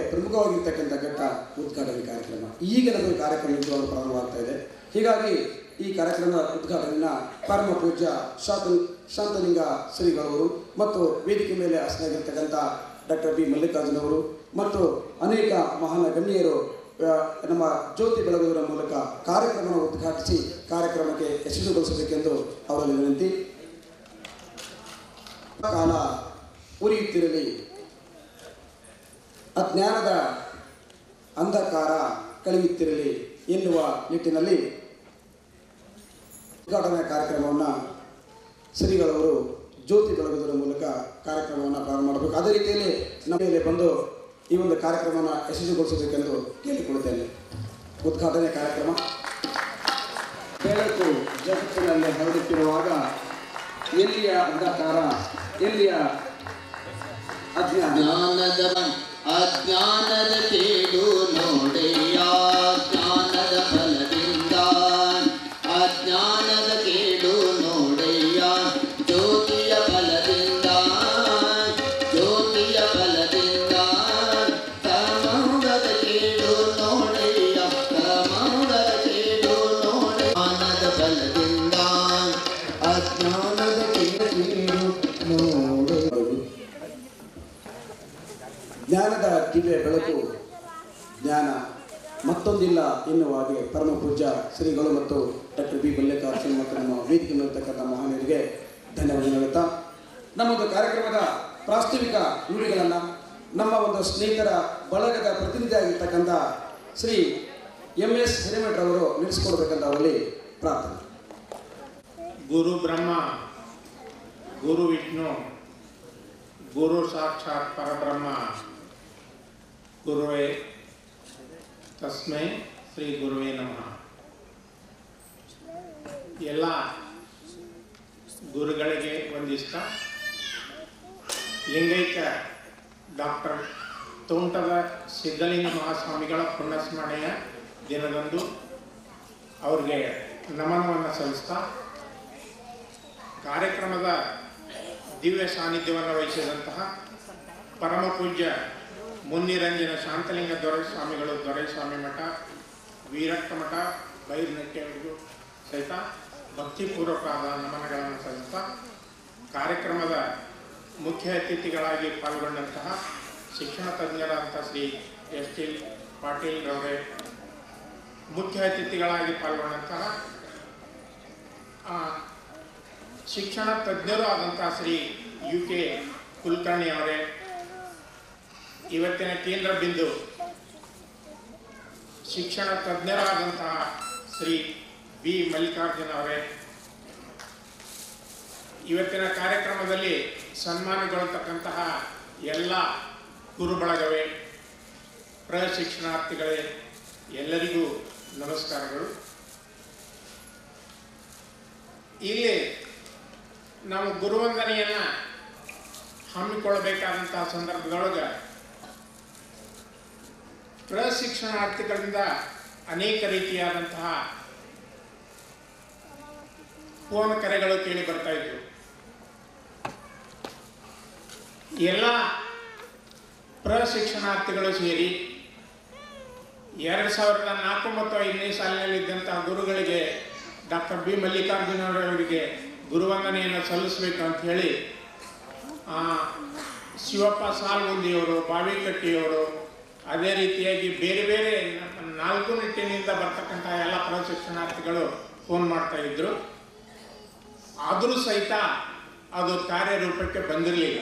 ಪ್ರಮುಖವಾಗಿರ್ತಕ್ಕಂಥ ಘಟ್ಟ ಉದ್ಘಾಟನೆ ಕಾರ್ಯಕ್ರಮ ಈಗ ನಮಗೆ ಕಾರ್ಯಕ್ರಮ ನಿಜವಾಗ್ಲೂ ಪ್ರಾರಂಭವಾಗ್ತಾ ಇದೆ ಹೀಗಾಗಿ ಈ ಕಾರ್ಯಕ್ರಮದ ಉದ್ಘಾಟನೆಯನ್ನು ಪರಮ ಪೂಜ್ಯ ಶಾಂತ ಶಾಂತಲಿಂಗ ಶ್ರೀಗಳವರು ಮತ್ತು ವೇದಿಕೆ ಮೇಲೆ ಹಸನಾಗಿರ್ತಕ್ಕಂಥ ಡಾಕ್ಟರ್ ಬಿ ಮಲ್ಲಿಕಾರ್ಜುನ್ ಅವರು ಮತ್ತು ಅನೇಕ ಮಹಾನ ಗಣ್ಯರು ಆ, ನಮ್ಮ ಜ್ಯೋತಿ ಬೆಳಗುವುದರ ಮೂಲಕ ಕಾರ್ಯಕ್ರಮವನ್ನು ಉದ್ಘಾಟಿಸಿ ಕಾರ್ಯಕ್ರಮಕ್ಕೆ ಯಶಸ್ವಿಗೊಳಿಸಬೇಕೆಂದು ಅವರಲ್ಲಿ ವಿನಂತಿ ಕಾಲ ಉರಿಯುತ್ತಿರಲಿ ಅಜ್ಞಾನದ ಅಂಧಕಾರ ಕಳೆಯುತ್ತಿರಲಿ ಎನ್ನುವ ನಿಟ್ಟಿನಲ್ಲಿ ಉದ್ಘಾಟನಾ ಕಾರ್ಯಕ್ರಮವನ್ನು ಶ್ರೀಗಳವರು ಜ್ಯೋತಿ ಬೆಳಗುವುದರ ಮೂಲಕ ಕಾರ್ಯಕ್ರಮವನ್ನು ಪ್ರಾರಂಭ ಮಾಡಬೇಕು ಅದೇ ರೀತಿಯಲ್ಲಿ ನಮ್ಮ ಮೇಲೆ ಬಂದು ಈ ಒಂದು ಕಾರ್ಯಕ್ರಮವನ್ನು ಯಶಸ್ವಿಗೊಳಿಸಬೇಕೆಂದು ಕೇಳಿಕೊಳ್ಳುತ್ತೇನೆ ಉದ್ಘಾಟನೆ ಕಾರ್ಯಕ್ರಮ ಬೆಳಕು ಜಗತ್ತಿನಲ್ಲಿ ಹರಡುತ್ತಿರುವಾಗ ಎಲ್ಲಿಯ ಅಂಧಕಾರ ಎಲ್ಲಿಯ ಅಜ್ಞಾನ ಜ್ಞಾನದ ಅಜ್ಞಾನದ ಕೇಡು ನೋಡೆಯ ಜ್ಞಾನದ ಫಲದಿಂದ ಅಜ್ಞಾನದ ಕೇಡು ನೋಡೆಯ ಜ್ಯೋತಿಯ ಫಲದಿಂದ ಜ್ಯೋತಿಯ ಫಲದಿಂದ ತಮೌಡದ ಕೇಡು ನೋಡೆಯ ತಮೌಡದ ಕೇಡು ನೋಡೆ ಜ್ಞಾನದ ಫಲದಿಂದ ಅಜ್ಞಾನದ ಕೇಡು ನೋಡೆ ಜ್ಞಾನದ ದಿವ್ಯ ಬೆಳಕು ಜ್ಞಾನ ಮತ್ತೊಂದಿಲ್ಲ ಎನ್ನುವ ಹಾಗೆ ಪರಮ ಪೂಜ್ಯ ಶ್ರೀಗಳು ಮತ್ತು ಡಾಕ್ಟರ್ ಬಿ ಮಲ್ಲಿಕಾರ್ಜುನ್ ಮತ್ತು ನಮ್ಮ ವೇದಿಕೆ ಮೇಲಿರ್ತಕ್ಕಂಥ ಮಹಾನೀಯರಿಗೆ ಧನ್ಯವಾದ ಹೇಳುತ್ತಾ ನಮ್ಮ ಒಂದು ಕಾರ್ಯಕ್ರಮದ ಪ್ರಾಸ್ತಾವಿಕ ನುಡಿಗಳನ್ನು ನಮ್ಮ ಒಂದು ಸ್ನೇಹಿತರ ಬಳಗದ ಪ್ರತಿನಿಧಿಯಾಗಿರ್ತಕ್ಕಂಥ ಶ್ರೀ ಎಂ ಎಸ್ ಹಿರೇಮಠರವರು ನಡೆಸಿಕೊಡ್ಬೇಕಂತ ಅವರಲ್ಲಿ ಪ್ರಾರ್ಥನೆ ಗುರು ಬ್ರಹ್ಮ ಗುರು ವಿಷ್ಣು ಗುರು ಸಾಕ್ಷಾತ್ ಪರಬ್ರಹ್ಮ ಗುರುವೇ ತಸ್ಮೈ ಶ್ರೀ ಗುರುವೇ ನಮಃ ಎಲ್ಲ ಗುರುಗಳಿಗೆ ವಂದಿಸ್ತಾ ಲಿಂಗೈಕ್ಯ ಡಾಕ್ಟರ್ ತೋಂಟದ ಸಿದ್ಧಲಿಂಗ ಮಹಾಸ್ವಾಮಿಗಳ ಪುಣ್ಯಸ್ಮರಣೆಯ ದಿನದಂದು ಅವ್ರಿಗೆ ನಮನವನ್ನು ಸಲ್ಲಿಸ್ತಾ ಕಾರ್ಯಕ್ರಮದ ದಿವ್ಯ ಸಾನ್ನಿಧ್ಯವನ್ನು ವಹಿಸಿದಂತಹ ಪರಮ ಪೂಜ್ಯ ಮುನ್ನಿರಂಜನ ಶಾಂತಲಿಂಗ ದೊರೆಸ್ವಾಮಿಗಳು ದೊರೆಸ್ವಾಮಿ ಮಠ ವೀರಕ್ಕ ಮಠ ಬೈರ್ನಟ್ಟಿ ಅವರಿಗೂ ಸಹಿತ ಭಕ್ತಿಪೂರ್ವಕವಾದ ನಮನಗಳನ್ನು ಸಲ್ಲಿಸ್ತಾ ಕಾರ್ಯಕ್ರಮದ ಮುಖ್ಯ ಅತಿಥಿಗಳಾಗಿ ಪಾಲ್ಗೊಂಡಂತಹ ಶಿಕ್ಷಣ ತಜ್ಞರಾದಂಥ ಶ್ರೀ ಎಸ್ ಟಿ ಪಾಟೀಲ್ ರವರೇ ಮುಖ್ಯ ಅತಿಥಿಗಳಾಗಿ ಪಾಲ್ಗೊಂಡಂತಹ ಆ, ಶಿಕ್ಷಣ ತಜ್ಞರು ಆದಂತಹ ಶ್ರೀ ಯು ಕೆ ಕುಲಕರ್ಣಿ ಅವರೇ ಇವತ್ತಿನ ಕೇಂದ್ರ ಬಿಂದು ಶಿಕ್ಷಣ ತಜ್ಞರಾದಂತಹ ಶ್ರೀ ಬಿ ಮಲ್ಲಿಕಾರ್ಜುನ್ ಅವರೇ ಇವತ್ತಿನ ಕಾರ್ಯಕ್ರಮದಲ್ಲಿ ಸನ್ಮಾನಗೊಳ್ಳತಕ್ಕಂತಹ ಎಲ್ಲ ಗುರುಬಳಗವೇ ಪ್ರಶಿಕ್ಷಣಾರ್ಥಿಗಳೇ ಎಲ್ಲರಿಗೂ ನಮಸ್ಕಾರಗಳು ಇಲ್ಲಿ ನಾವು ಗುರುವಂದನೆಯನ್ನ ಹಮ್ಮಿಕೊಳ್ಳಬೇಕಾದಂತಹ ಸಂದರ್ಭದೊಳಗೆ ಪ್ರಶಿಕ್ಷಣಾರ್ಥಿಗಳಿಂದ ಅನೇಕ ರೀತಿಯಾದಂತಹ ಫೋನ್ ಕರೆಗಳು ಕೇಳಿ ಬರ್ತಾ ಇದ್ವು ಎಲ್ಲ ಪ್ರಶಿಕ್ಷಣಾರ್ಥಿಗಳು ಸೇರಿ ಎರಡು ಸಾವಿರದ ನಾಲ್ಕು ಮತ್ತು ಐದನೇ ಸಾಲಿನಲ್ಲಿದ್ದಂತಹ ಗುರುಗಳಿಗೆ ಡಾಕ್ಟರ್ ಬಿ ಮಲ್ಲಿಕಾರ್ಜುನ ಅವರಿಗೆ ಗುರುವಂದನೆಯನ್ನು ಸಲ್ಲಿಸಬೇಕು ಅಂತ ಹೇಳಿ ಆ, ಶಿವಪ್ಪ ಸಾಲ್ಗುಂದಿಯವರು ಬಾವಿಕಟ್ಟಿಯವರು ಅದೇ ರೀತಿಯಾಗಿ ಬೇರೆ ಬೇರೆ ನ- ನಾಲ್ಕು ನಿಟ್ಟಿನಿಂದ ಬರ್ತಕ್ಕಂತಹ ಎಲ್ಲ ಪ್ರಶಿಕ್ಷಣಾರ್ಥಿಗಳು ಫೋನ್ ಮಾಡ್ತಾ ಇದ್ರು ಆದರೂ ಸಹಿತ ಅದು ಕಾರ್ಯರೂಪಕ್ಕೆ ಬಂದಿರಲಿಲ್ಲ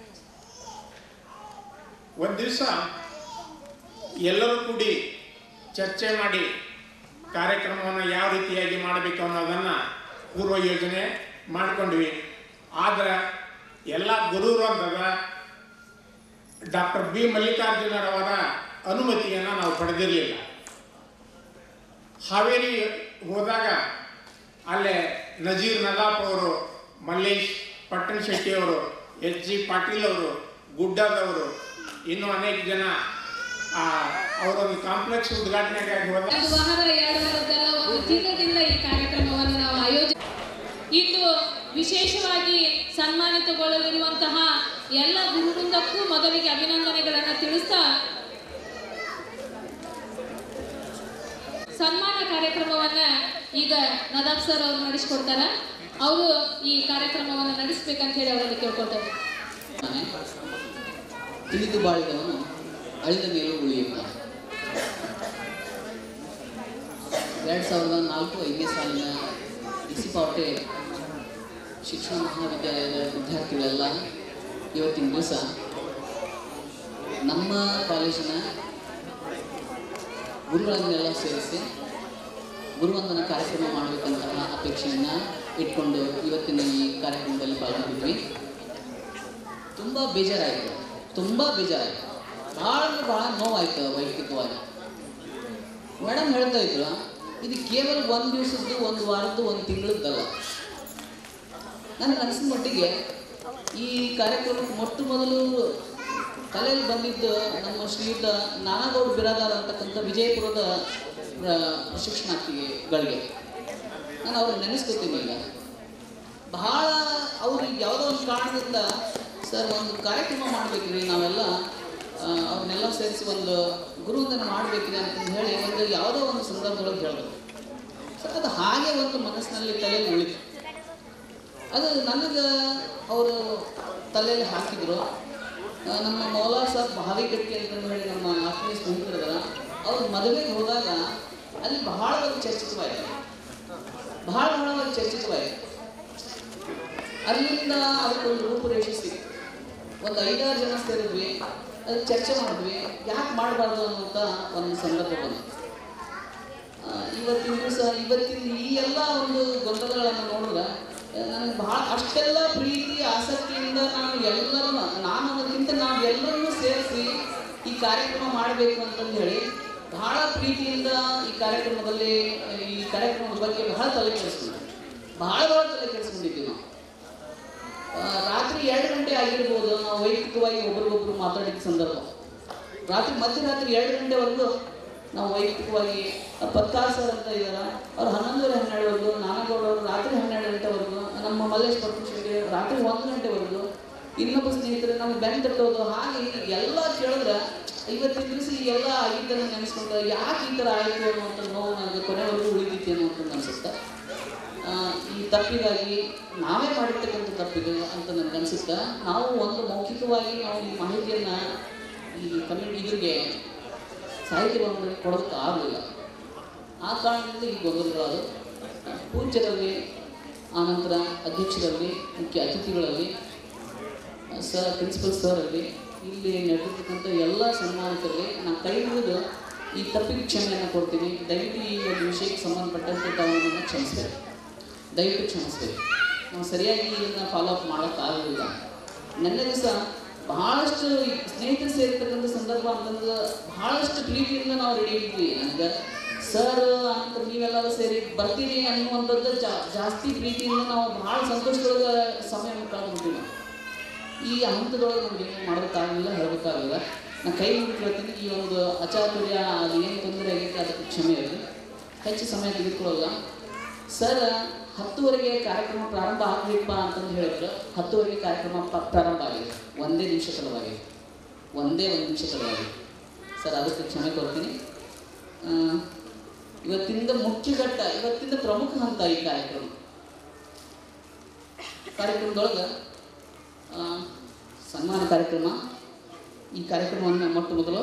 ಒಂದು ದಿವಸ ಎಲ್ಲರೂ ಕೂಡಿ ಚರ್ಚೆ ಮಾಡಿ ಕಾರ್ಯಕ್ರಮವನ್ನು ಯಾವ ರೀತಿಯಾಗಿ ಮಾಡಬೇಕು ಅನ್ನೋದನ್ನು ಪೂರ್ವ ಯೋಜನೆ ಮಾಡಿಕೊಂಡ್ವಿ ಆದ್ರೆ ಎಲ್ಲ ಗುರುವೃಂದದ ಡಾಕ್ಟರ್ ಬಿ ಮಲ್ಲಿಕಾರ್ಜುನರವರ ಅನುಮತಿಯನ್ನು ನಾವು ಪಡೆದಿರಲಿಲ್ಲ ಹಾವೇರಿ ಹೋದಾಗ ಅಲ್ಲೇ ನಜೀರ್ ನದಾಪ್ ಅವರು ಮಲ್ಲೇಶ್ ಪಟ್ಟಣ ಶೆಟ್ಟಿ ಅವರು ಎಚ್ ಜಿ ಪಾಟೀಲ್ ಅವರು ಗುಡ್ಡದವರು ಇನ್ನೂ ಅನೇಕ ಜನ ಆ, ಅವರೊಂದು ಕಾಂಪ್ಲೆಕ್ಸ್ ಉದ್ಘಾಟನೆಗಾಗಿ ಹೋದಾಗ ಒಂದು ವಾರ ಎರಡು ವಾರದಲ್ಲ ಒಂದು ತಿಂಗಳಿಂದ ಈ ಕಾರ್ಯಕ್ರಮವನ್ನು ನಾವು ಆಯೋಜನೆ ಇಂದು ವಿಶೇಷವಾಗಿ ಸನ್ಮಾನಿತಗೊಳ್ಳಲಿರುವಂತಹ ಎಲ್ಲ ಗುರುವೃಂದಕ್ಕೂ ಮೊದಲಿಗೆ ಅಭಿನಂದನೆಗಳನ್ನು ತಿಳಿಸ್ತಾ ಈಗ ನದಾಬ್ ಸರ್ ಅವರು ನಡೆಸ್ಕೊಡ್ತಾರ ಅವರು ಈ ಕಾರ್ಯಕ್ರಮವನ್ನು ನಡೆಸ್ಬೇಕಂತ ಹೇಳಿ ಅವರಲ್ಲಿ ಕೇಳ್ಕೊಳ್ತಾರೆ ತಾನೆ ತಿಳಿದು ಬಾಳಿದವನು ಅಳಿದ ಮೇಲೂ ಉಳಿಯುತ್ತಾನೆ ಎರಡು ಸಾವಿರದ ನಾಲ್ಕು ಐದನೇ ಸಾಲಿನ ಇಸಿಪಾವಟೆ ಶಿಕ್ಷಣ ಮಹಾವಿದ್ಯಾಲಯದ ವಿದ್ಯಾರ್ಥಿಗಳೆಲ್ಲ ಇವತ್ತಿನ ದಿವಸ ನಮ್ಮ ಕಾಲೇಜಿನ ಗುರುಗಳನ್ನೆಲ್ಲ ಸೇರಿಸಿ ಗುರುವಂದನ ಕಾರ್ಯಕ್ರಮ ಮಾಡಬೇಕಂತಹ ಅಪೇಕ್ಷೆಯನ್ನು ಇಟ್ಕೊಂಡು ಇವತ್ತಿನ ಈ ಕಾರ್ಯಕ್ರಮದಲ್ಲಿ ಪಾಲ್ಗೊಂಡಿದ್ವಿ ತುಂಬ ಬೇಜಾರಾಯಿತು ತುಂಬ ಬೇಜಾರಾಯಿತು ಭಾಳ ಅಂದ್ರೆ ಭಾಳ ನೋವಾಯ್ತು ವೈಯಕ್ತಿಕವಾಗಿ ಮೇಡಮ್ ಹೇಳ್ತಾ ಇದ್ರು ಇದು ಕೇವಲ ಒಂದು ದಿವಸದ್ದು ಒಂದು ವಾರದ್ದು ಒಂದು ತಿಂಗಳದ್ದಲ್ಲ ನನಗೆ ಅನಿಸಿದ ಮಟ್ಟಿಗೆ ಈ ಕಾರ್ಯಕ್ರಮಕ್ಕೆ ಮೊಟ್ಟ ಮೊದಲು ತಲೆಯಲ್ಲಿ ಬಂದಿದ್ದು ನಮ್ಮ ಶ್ರೀಯುತ ನಾನಾಗೌಡ ಬಿರಾದಾರ್ ಅಂತಕ್ಕಂಥ ವಿಜಯಪುರದ ಆ, ಶಿಕ್ಷಣಾರ್ಥಿಗಳಿಗೆ ನಾನು ಅವ್ರನ್ನ ನೆನೆಸ್ಕೊತೀನಿ ಈಗ ಬಹಳ ಅವ್ರಿಗೆ ಯಾವುದೋ ಒಂದು ಕಾರಣದಿಂದ ಸರ್ ಒಂದು ಕಾರ್ಯಕ್ರಮ ಮಾಡಬೇಕ್ರಿ ನಾವೆಲ್ಲ ಆ, ಅವ್ರನ್ನೆಲ್ಲ ಸೇರಿಸಿ ಒಂದು ಗುರುವಂದನೆ ಮಾಡಬೇಕ್ರಿ ಅಂತಂದು ಹೇಳಿ ಒಂದು ಯಾವುದೋ ಒಂದು ಸಂದರ್ಭದೊಳಗೆ ಹೇಳಿದ್ರು ಸರ್ ಅದು ಹಾಗೆ ಒಂದು ಮನಸ್ಸಿನಲ್ಲಿ ತಲೆಯಲ್ಲಿ ಉಳಿತು ಅದು ನನಗೆ ಅವರು ತಲೆಯಲ್ಲಿ ಹಾಕಿದ್ರು ಆ, ನಮ್ಮ ಮೌಲಾ ಸಾಬ್ ಭಾವಿಗಟ್ಟಿ ಅಂತಂದು ಹೇಳಿ ನಮ್ಮ ಆತ್ಮೀಯ ಸ್ನೇಹಿತರದಲ್ಲ ಅವ್ರ ಮದುವೆಗೆ ಹೋದಾಗ ಅಲ್ಲಿ ಬಹಳವಾಗಿ ಚರ್ಚಿತವಾಯಿತು ಬಹಳ ಬಹಳವಾಗಿ ಚರ್ಚಿತವಾಯಿತು ಅಲ್ಲಿಂದ ಅದಕ್ಕೊಂದು ರೂಪುರೇಷೆ ಸಿಕ್ತು ಒಂದು ಐದಾರು ಜನ ಸೇರಿದ್ವಿ ಅದು ಚರ್ಚೆ ಮಾಡಿದ್ವಿ ಯಾಕೆ ಮಾಡಬಾರ್ದು ಅನ್ನೋಂಥ ಒಂದು ಸಂದರ್ಭ ಬಂತು ಆ, ಇವತ್ತಿನ ದಿವಸ ಇವತ್ತಿನ ಈ ಎಲ್ಲ ಒಂದು ಗೊಂದಲಗಳನ್ನು ನೋಡಿದ್ರೆ ಆ, ನನಗೆ ಬಹಳ ಅಷ್ಟೆಲ್ಲ ಪ್ರೀತಿ ಆಸಕ್ತಿಯಿಂದ ನಾನು ಎಲ್ಲರೂ ನಾನು ಅನ್ನೋದಕ್ಕಿಂತ ನಾವು ಎಲ್ಲರನ್ನೂ ಸೇರಿಸಿ ಈ ಕಾರ್ಯಕ್ರಮ ಮಾಡಬೇಕು ಅಂತಂದು ಹೇಳಿ ಬಹಳ ಪ್ರೀತಿಯಿಂದ ಈ ಕಾರ್ಯಕ್ರಮದಲ್ಲಿ ಈ ಕಾರ್ಯಕ್ರಮದ ಬಗ್ಗೆ ಬಹಳ ತಲೆ ಕೆಡಿಸ್ಕೊಂಡ್ವಿ ಬಹಳ ಬಹಳ ತಲೆ ಕೆಡಿಸ್ಕೊಂಡಿದ್ವಿ ನಾವು ಆ, ರಾತ್ರಿ ಎರಡು ಗಂಟೆ ಆಗಿರ್ಬೋದು ನಾವು ವೈಯಕ್ತಿಕವಾಗಿ ಒಬ್ರಿಗೊಬ್ರು ಮಾತಾಡಿದ ಸಂದರ್ಭ ರಾತ್ರಿ ಮಧ್ಯರಾತ್ರಿ ಎರಡು ಗಂಟೆವರೆಗೂ ನಾವು ವೈಯಕ್ತಿಕವಾಗಿ ಆ ಪತ್ತಾರ್ ಸರ್ ಅಂತ ಇದ್ದಾರ ಅವ್ರು ಹನ್ನೊಂದೂವರೆ ಹನ್ನೆರಡುವರೆಗೂ ನಾನಗೌಡ ಅವರು ರಾತ್ರಿ ಹನ್ನೆರಡು ಗಂಟೆವರೆಗೂ ನಮ್ಮ ಮಲ್ಲೇಶ್ ಪರಮೇಶ್ವರಿಗೆ ರಾತ್ರಿ ಒಂದು ಗಂಟೆವರೆಗೂ ಇನ್ನೊಬ್ಬ ಸ್ನೇಹಿತರು ನಮ್ಗೆ ಬೆನ್ ತಟ್ಟೋದು ಹಾಗೆ ಹೀಗೆ ಎಲ್ಲ ಕೇಳಿದ್ರೆ ಇವತ್ತಿನ ದಿವಸ ಈ ಎಲ್ಲ ಆಗಿದ್ದನ್ನು ನೆನೆಸ್ಕೊಂಡು ಯಾಕೆ ಈ ಥರ ಆಯಿತು ಅನ್ನುವಂಥ ನೋವು ನನಗೆ ಕೊನೆವರೆಗೂ ಉಳಿದಿತ್ತು ಅನ್ನುವಂಥದ್ದು ಅನಿಸುತ್ತೆ ಆ, ಈ ತಪ್ಪಿಗಾಗಿ ನಾವೇ ಮಾಡಿರ್ತಕ್ಕಂಥ ತಪ್ಪಿಗೆ ಅಂತ ನನಗೆ ಅನಿಸುತ್ತೆ ನಾವು ಒಂದು ಮೌಖಿಕವಾಗಿ ನಾವು ಈ ಮಾಹಿತಿಯನ್ನು ಈ ಕಮ್ಯುನಿಟಿ ಇದರಿಗೆ ಸಾಹಿತ್ಯ ಭವನದಲ್ಲಿ ಕೊಡೋದಕ್ಕೆ ಆಗಲಿಲ್ಲ ಆ ಕಾರಣದಿಂದ ಈ ಗೊಂದಲಗಳಾದವು ಪೂಜ್ಯರಲ್ಲಿ ಆನಂತರ ಅಧ್ಯಕ್ಷರಲ್ಲಿ ಮುಖ್ಯ ಅತಿಥಿಗಳಲ್ಲಿ ಸರ್ ಪ್ರಿನ್ಸಿಪಲ್ ಸರ್ ಅಲ್ಲಿ ಇಲ್ಲಿ ನಡೆದಿರ್ತಕ್ಕಂಥ ಎಲ್ಲ ಸನ್ಮಾನಿತರಲ್ಲಿ ನಾನು ಕೈ ಮುಗಿದು ಈ ತಪ್ಪಿಗೆ ಕ್ಷಮೆಯನ್ನು ಕೊಡ್ತೀನಿ ದಯವಿಟ್ಟು ಈ ಒಂದು ವಿಷಯಕ್ಕೆ ಸಂಬಂಧಪಟ್ಟಂತೆ ತಾವು ನಮ್ಮನ್ನು ಕ್ಷಮಿಸಬೇಕು ದಯವಿಟ್ಟು ಕ್ಷಮಿಸಬೇಕು ನಾವು ಸರಿಯಾಗಿ ಇದನ್ನು ಫಾಲೋ ಅಪ್ ಮಾಡೋಕ್ಕಾಗಲಿಲ್ಲ ನೆನ್ನೆ ದಿವಸ ಬಹಳಷ್ಟು ಈ ಸ್ನೇಹಿತರು ಸೇರಿರ್ತಕ್ಕಂಥ ಸಂದರ್ಭ ಅಂತಂದ್ರೆ ಬಹಳಷ್ಟು ಪ್ರೀತಿಯಿಂದ ನಾವು ರೆಡಿ ಇದ್ವಿ ನನಗೆ ಸರ್ ಅಂತ ನೀವೆಲ್ಲರೂ ಸೇರಿ ಬರ್ತೀರಿ ಅನ್ನುವಂಥದ್ದು ಜಾ- ಜಾಸ್ತಿ ಪ್ರೀತಿಯಿಂದ ನಾವು ಬಹಳ ಸಂತೋಷದೊಳಗೆ ಸಮಯವನ್ನು ಕಳೆದ್ಬಿಟ್ಟಿವಿ ನಾವು ಈ ಹಂತದೊಳಗೆ ನಮ್ಗೆ ಏನು ಮಾಡೋದಕ್ಕಾಗಲಿಲ್ಲ ಹೇಳೋದಕ್ಕಾಗಲಿಲ್ಲ ನಾನು ಕೈ ಮುಗಿತಿರ್ತೀನಿ ಈ ಒಂದು ಅಚಾತುರ್ಯ ಅದು ಏನು ತೊಂದರೆ ಆಗೈತೆ ಅದಕ್ಕೆ ಕ್ಷಮೆ ಇರಲಿ ಹೆಚ್ಚು ಸಮಯ ತೆಗೆದುಕೊಳ್ಳಲ್ಲ ಸರ್ ಹತ್ತುವರೆಗೆ ಕಾರ್ಯಕ್ರಮ ಪ್ರಾರಂಭ ಆಗಬೇಕಪ್ಪ ಅಂತಂದು ಹೇಳಿದ್ರು ಹತ್ತುವರೆಗೆ ಕಾರ್ಯಕ್ರಮ ಪ- ಪ್ರಾರಂಭ ಆಗಿದೆ ಒಂದೇ ನಿಮಿಷ ತಡವಾಗಿದೆ ಒಂದೇ ಒಂದು ನಿಮಿಷ ತಡವಾಗಿದೆ ಸರ್ ಅದಕ್ಕೆ ಕ್ಷಮೆ ಕೊಡ್ತೀನಿ ಆ, ಇವತ್ತಿಂದ ಮುಖ್ಯ ಘಟ್ಟ ಇವತ್ತಿಂದ ಪ್ರಮುಖ ಹಂತ ಈ ಕಾರ್ಯಕ್ರಮ ಕಾರ್ಯಕ್ರಮದೊಳಗೆ ಆ, ಸನ್ಮಾನ ಕಾರ್ಯಕ್ರಮ ಈ ಕಾರ್ಯಕ್ರಮವನ್ನು ಮೊಟ್ಟ ಮೊದಲು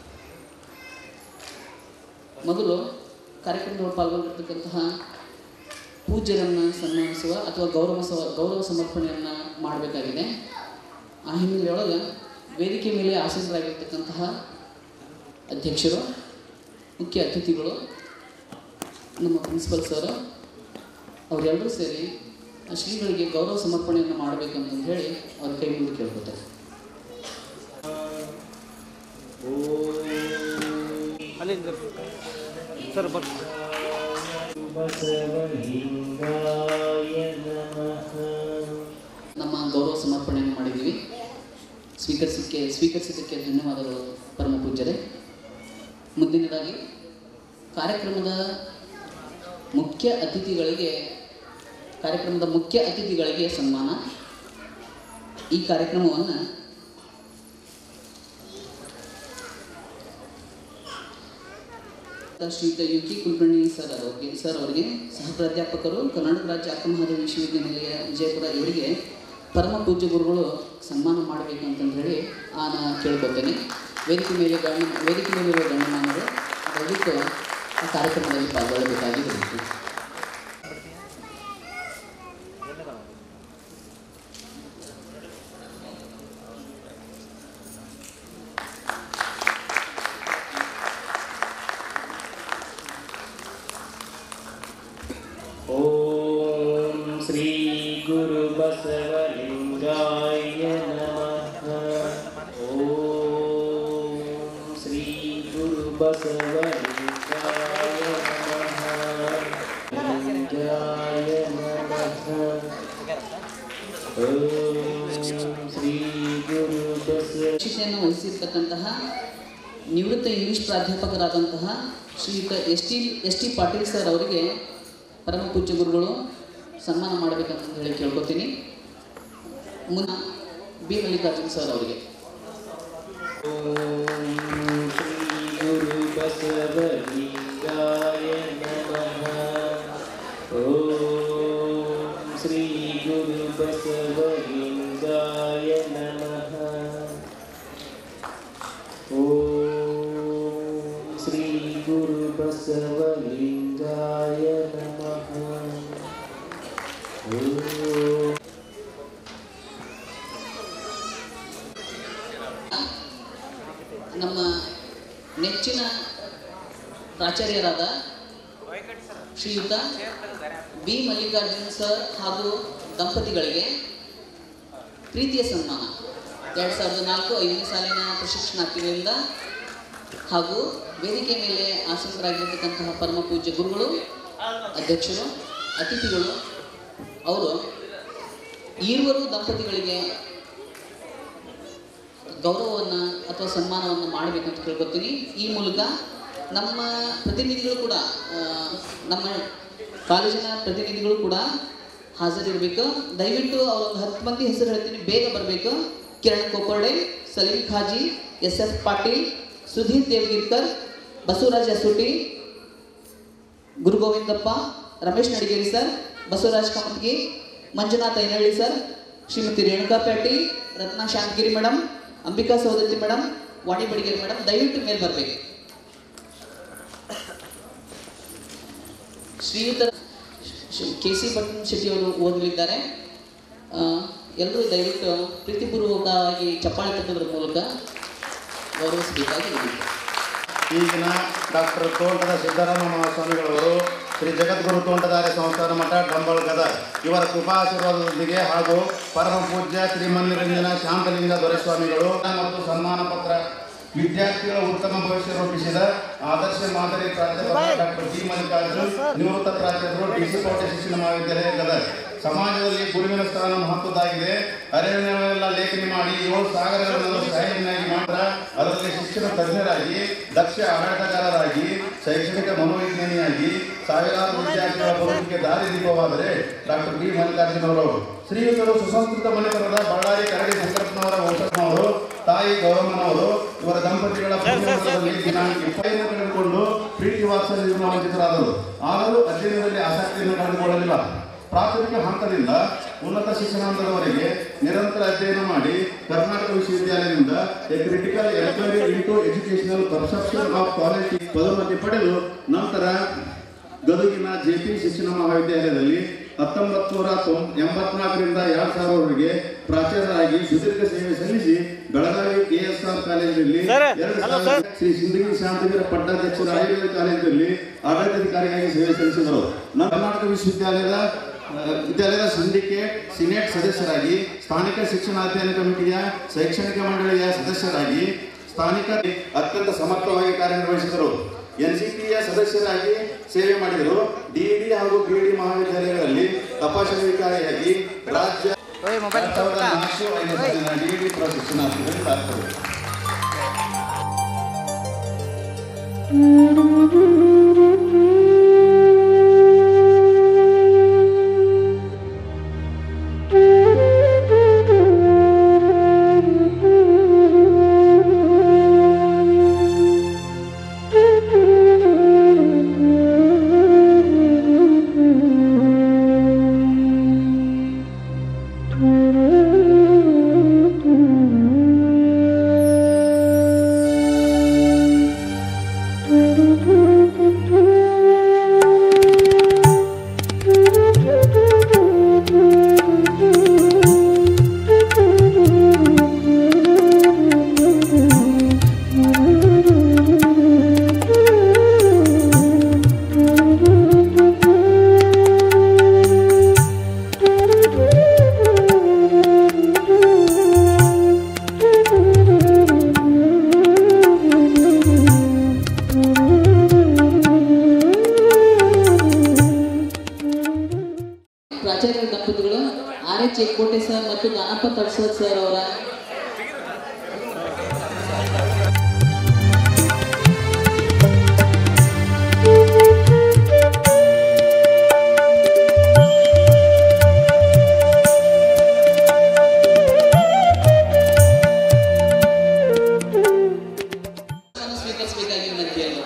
ಮೊದಲು ಕಾರ್ಯಕ್ರಮದೊಳಗೆ ಪಾಲ್ಗೊಂಡಿರ್ತಕ್ಕಂತಹ ಪೂಜ್ಯರನ್ನು ಸನ್ಮಾನಿಸುವ ಅಥವಾ ಗೌರವ ಸ ಗೌರವ ಸಮರ್ಪಣೆಯನ್ನು ಮಾಡಬೇಕಾಗಿದೆ ಆ ಹಿನ್ನೆಲೆಯೊಳಗೆ ವೇದಿಕೆ ಮೇಲೆ ಆಸೀನರಾಗಿರ್ತಕ್ಕಂತಹ ಅಧ್ಯಕ್ಷರು ಮುಖ್ಯ ಅತಿಥಿಗಳು ನಮ್ಮ ಪ್ರಿನ್ಸಿಪಲ್ ಸರ್ ಅವರೆಲ್ಲರೂ ಸೇರಿ ಆ ಶ್ರೀಗಳಿಗೆ ಗೌರವ ಸಮರ್ಪಣೆಯನ್ನು ಮಾಡಬೇಕಂತ ಹೇಳಿ ಅವ್ರ ಕೈ ಮುಂದೆ ಕೇಳ್ಕೊತಾರೆ ಅಲ್ಲಿಂದ ಸರ್ ಬರ್ ನಮ್ಮ ಗೌರವ ಸಮರ್ಪಣೆಯನ್ನು ಮಾಡಿದ್ದೀವಿ ಸ್ವೀಕರಿಸಕ್ಕೆ ಸ್ವೀಕರಿಸಿದ್ದಕ್ಕೆ ಧನ್ಯವಾದಗಳು ಪರಮ ಪೂಜ್ಯರೇ ಮುಂದಿನದಾಗಿ ಕಾರ್ಯಕ್ರಮದ ಮುಖ್ಯ ಅತಿಥಿಗಳಿಗೆ ಕಾರ್ಯಕ್ರಮದ ಮುಖ್ಯ ಅತಿಥಿಗಳಿಗೆ ಸನ್ಮಾನ ಈ ಕಾರ್ಯಕ್ರಮವನ್ನು ಶ್ರೀಯುತ ಯು ಕೆ ಕುಲಕರ್ಣಿ ಸರ್ ಅವರಿಗೆ ಸರ್ ಅವರಿಗೆ ಸಹ ಪ್ರಾಧ್ಯಾಪಕರು ಕರ್ನಾಟಕ ರಾಜ್ಯ ಅಕ್ಕಮಹಾದೇವಿ ವಿಶ್ವವಿದ್ಯಾನಿಲಯ ವಿಜಯಪುರ ಇವರಿಗೆ ಪರಮ ಪೂಜ್ಯ ಗುರುಗಳು ಸನ್ಮಾನ ಮಾಡಬೇಕಂತಂದು ಹೇಳಿ ನಾನು ಕೇಳ್ಕೊತೇನೆ ವೇದಿಕೆ ಮೇಲೆ ಗಣ್ಯ ವೇದಿಕೆ ಮೇಲಿರುವ ಗಣ್ಯಮಾನರು ದಯವಿಟ್ಟು ಆ ಕಾರ್ಯಕ್ರಮದಲ್ಲಿ ಪಾಲ್ಗೊಳ್ಳಬೇಕಾಗಿ ವಿನಂತಿ ॐ श्री गुरुबसवलिङ्गाय नमः ॐ श्री गुरुबसवलिङ्गाय नमः लिङ्गाय नमः ॐ श्री गुरुबस ಶಿಕ್ಷೆಯನ್ನು ವಹಿಸಿರ್ತಕ್ಕಂತಹ ನಿವೃತ್ತ ಇಂಗ್ಲಿಷ್ ಪ್ರಾಧ್ಯಾಪಕರಾದಂತಹ ಶ್ರೀಯುತ S T S T Patil sir ಅವರಿಗೆ ಪರಮ ಪೂಜ್ಯ ಗುರುಗಳು ಸನ್ಮಾನ ಮಾಡಬೇಕಂತ ಹೇಳಿ ಕೇಳ್ಕೊತೀನಿ ಮುನ್ನ ಬಿ ಮಲ್ಲಿಕಾರ್ಜುನ್ ಸರ್ ಅವರಿಗೆ ॐ श्री गुरुबसवलिङ्गाय नमः ॐ श्री गुरुबसवलिङ्गाय नमः ॐ श्री गुरुबसवलिङ्गाय नमः ॐ ನಮ್ಮ ನೆಚ್ಚಿನ ಪ್ರಾಚಾರ್ಯರಾದ ಶ್ರೀಯುತ ಬಿ ಮಲ್ಲಿಕಾರ್ಜುನ್ ಸರ್ ಹಾಗೂ ದಂಪತಿಗಳಿಗೆ ಪ್ರೀತಿಯ ಸನ್ಮಾನ ಎರಡು ಸಾವಿರದ ನಾಲ್ಕು ಐದನೇ ಸಾಲಿನ ಪ್ರಶಿಕ್ಷಣಾರ್ಥಿಗಳಿಂದ ಹಾಗೂ ವೇದಿಕೆ ಮೇಲೆ ಆಸೀನರಾಗಿರ್ತಕ್ಕಂತಹ ಪರಮ ಪೂಜ್ಯ ಗುರುಗಳು ಅಧ್ಯಕ್ಷರು ಅತಿಥಿಗಳು ಅವರು ಈರುವರು ದಂಪತಿಗಳಿಗೆ ಗೌರವವನ್ನು ಅಥವಾ ಸನ್ಮಾನವನ್ನು ಮಾಡಬೇಕಂತ ಕೇಳ್ಕೊತೀನಿ ಈ ಮೂಲಕ ನಮ್ಮ ಪ್ರತಿನಿಧಿಗಳು ಕೂಡ ಆ, ನಮ್ಮ ಕಾಲೇಜಿನ ಪ್ರತಿನಿಧಿಗಳು ಕೂಡ ಹಾಜರಿರಬೇಕು ದಯವಿಟ್ಟು ಅವರೊಂದು ಹತ್ತು ಮಂದಿ ಹೆಸರು ಹೇಳ್ತೀನಿ ಬೇಗ ಬರಬೇಕು Kiran Koparde Salim Khazi S F Patil Sudhir Devagirkar Basavaraj Asooti Guru Govindappa Ramesh Nadigeri sir Basavaraj Kamatgi Manjunath Ainahalli sir Shrimati Renuka Pyati Ratna Shantagiri madam Ambika Saundatti madam Vani Badigeri madam ದಯವಿಟ್ಟು ಮೇಲೆ ಬರಬೇಕು ಶ್ರೀಯುತ ಕೆ ಸಿ ಪಟ್ಟಣ ಶೆಟ್ಟಿ ಅವರು ಓದಲಿದ್ದಾರೆ ಎಲ್ಲರೂ ದಯವಿಟ್ಟು ಪ್ರೀತಿಪೂರ್ವಕವಾಗಿ ಚಪ್ಪಾಳೆ ತಟ್ಟೋದ್ರ ಮೂಲಕ ಗೌರವಿಸಬೇಕಾಗಿ ವಿನಂತಿ. ಈಗಿನ ಡಾಕ್ಟರ್ ತೋಂಟದ ಸಿದ್ದರಾಮ ಮಹಾಸ್ವಾಮಿಗಳವರು ಶ್ರೀ ಜಗದ್ಗುರು ತೋಂಟದಾರ್ಯ ಸಂಸ್ಥಾನ ಮಠ ಡಂಬಳ ಗದಗ ಇವರ ಕೃಪಾಶೀರ್ವಾದದೊಂದಿಗೆ ಹಾಗೂ ಪರಮ ಪೂಜ್ಯ ಶ್ರೀಮನ್ನಿರಂಜನ ಶಾಂತಲಿಂಗ ದೊರೆಸ್ವಾಮಿಗಳು ಮತ್ತು ಸನ್ಮಾನ ಪತ್ರ ವಿದ್ಯಾರ್ಥಿಗಳ ಉತ್ತಮ ಭವಿಷ್ಯ ರೂಪಿಸಿದ ಆದರ್ಶ ಮಾದರಿ ಪ್ರಾಧ್ಯಾಪಕ ಡಾಕ್ಟರ್ ಡಿ ಮಲ್ಲಿಕಾರ್ಜುನ್ ನಿವೃತ್ತ ಪ್ರಾಧ್ಯಾಪಕರು ಡಿಸಿ ಕೋಟೆ ಶಿಕ್ಷಣ ಮಹಾವಿದ್ಯಾಲಯ ಗದಗ ಸಮಾಜದಲ್ಲಿ ಗುರುವಿನ ಸ್ಥಾನ ಮಹತ್ವದ್ದಾಗಿದೆ ಅರಣ್ಯವೆಲ್ಲ ಲೇಖನಿ ಮಾಡಿ ಏಳು ಸಾಗರಗಳನ್ನು ಶಾಹಿಯನ್ನಾಗಿ ಮಾತ್ರ ಅದರಲ್ಲಿ ಶಿಕ್ಷಣ ತಜ್ಞರಾಗಿ ದಕ್ಷ ಆಡಳಿತಗಾರರಾಗಿ ಶೈಕ್ಷಣಿಕ ಮನೋವಿಜ್ಞಾನಿಯಾಗಿ ಸಾವಿರಾರು ವಿದ್ಯಾರ್ಥಿಗಳ ಬದುಕಿಗೆ ದಾರಿದೀಪವಾದರೆ ಡಾಕ್ಟರ್ ಬಿ ಮಲ್ಲಿಕಾರ್ಜುನ್ ಅವರು ಶ್ರೀಯುತರು ಸುಸಂಸ್ಕೃತ ಮನೆತನದ ಬಳ್ಳಾರಿ ಕರಡಿ ಶಂಕರಪ್ಪನವರ ವಂಶಸ್ಥನವರು ತಾಯಿ ಗೌರಮ್ಮನವರು ಇವರ ದಂಪತಿಗಳ ಪುಣ್ಯವಾದಲ್ಲಿ ದಿನಾಂಕ ಇಪ್ಪತ್ತೈದನ್ನು ಕಳೆದುಕೊಂಡು ಪ್ರೀತಿ ವಾತ್ಸಲ್ಯದಿಂದ ವಂಚಿತರಾದರು ಆದರೂ ಅಧ್ಯಯನದಲ್ಲಿ ಆಸಕ್ತಿಯನ್ನು ಕಳೆದುಕೊಳ್ಳಲಿಲ್ಲ ಪ್ರಾಥಮಿಕ ಹಂತದಿಂದ ಉನ್ನತ ಶಿಕ್ಷಣ ಹಂತದವರೆಗೆ ನಿರಂತರ ಅಧ್ಯಯನ ಮಾಡಿ ಕರ್ನಾಟಕ ವಿಶ್ವವಿದ್ಯಾಲಯದಿಂದ a critical enquiry into educational perception of quality ಪದೋನ್ನತಿ ಪಡೆದು ನಂತರ ಗದುಗಿನ ಜೆಪಿ ಶಿಕ್ಷಣ ಮಹಾವಿದ್ಯಾಲಯದಲ್ಲಿ ಹತ್ತೊಂಬತ್ತು ನೂರ ತೊಂ ಎಂಬತ್ನಾಲ್ಕರಿಂದ ಎರಡು ಸಾವಿರವರೆಗೆ ಪ್ರಾಚಾರ್ಯರಾಗಿ ಸುದೀರ್ಘ ಸೇವೆ ಸಲ್ಲಿಸಿ ಬೆಳಗಾವಿ ಕೆಎಸ್ಆರ್ ಕಾಲೇಜಿನಲ್ಲಿ ಎರಡು ಸಾವಿರ ಶ್ರೀ ಸಿಂದಗಿ ಶಾಂತವೀರ ಪಟ್ಟಾಧ್ಯಕ್ಷರ ಆಯುರ್ವೇದ ಕಾಲೇಜಿನಲ್ಲಿ ಆಡಳಿತಾಧಿಕಾರಿಯಾಗಿ ಸೇವೆ ಸಲ್ಲಿಸಿದರು ನಂತರ ಕರ್ನಾಟಕ ವಿಶ್ವವಿದ್ಯಾಲಯದ ಆ, ವಿದ್ಯಾಲಯದ ಸಿಂಡಿಕೇಟ್ ಸಿನೆಟ್ ಸದಸ್ಯರಾಗಿ ಸ್ಥಾನಿಕ ಶಿಕ್ಷಣ ಅಧ್ಯಯನ ಕಮಿಟಿಯ ಶೈಕ್ಷಣಿಕ ಮಂಡಳಿಯ ಸದಸ್ಯರಾಗಿ ಸ್ಥಾನಿಕ ಅತ್ಯಂತ ಸಮರ್ಥವಾಗಿ ಕಾರ್ಯನಿರ್ವಹಿಸಿದರು ಎನ್ಸಿಪಿಯ ಸದಸ್ಯರಾಗಿ ಸೇವೆ ಮಾಡಿದರು ಡಿಇಡಿ ಹಾಗೂ ಬಿಇಡಿ ಮಹಾವಿದ್ಯಾಲಯಗಳಲ್ಲಿ ತಪಾಸಣಾಧಿಕಾರಿಯಾಗಿ ರಾಜ್ಯ ಎರಡ್ ಸಾವಿರದ ನಾಲ್ಕು ಐದನೇ ಜನ ಡಿಇಡಿ ಪ್ರಶಿಕ್ಷಣಾರ್ಥಿಗಳು ದಾಖಲು Thank you. ಚೆಕ್ಕೋಟೆ ಸರ್ ಮತ್ತು ಗಾನಪ್ಪ ತಡ್ಸೋದ್ ಸರ್ ಅವರ ಸ್ವೀಕರಿಸಬೇಕಾಗಿ ವಿನಂತಿ ಅಲ್ಲ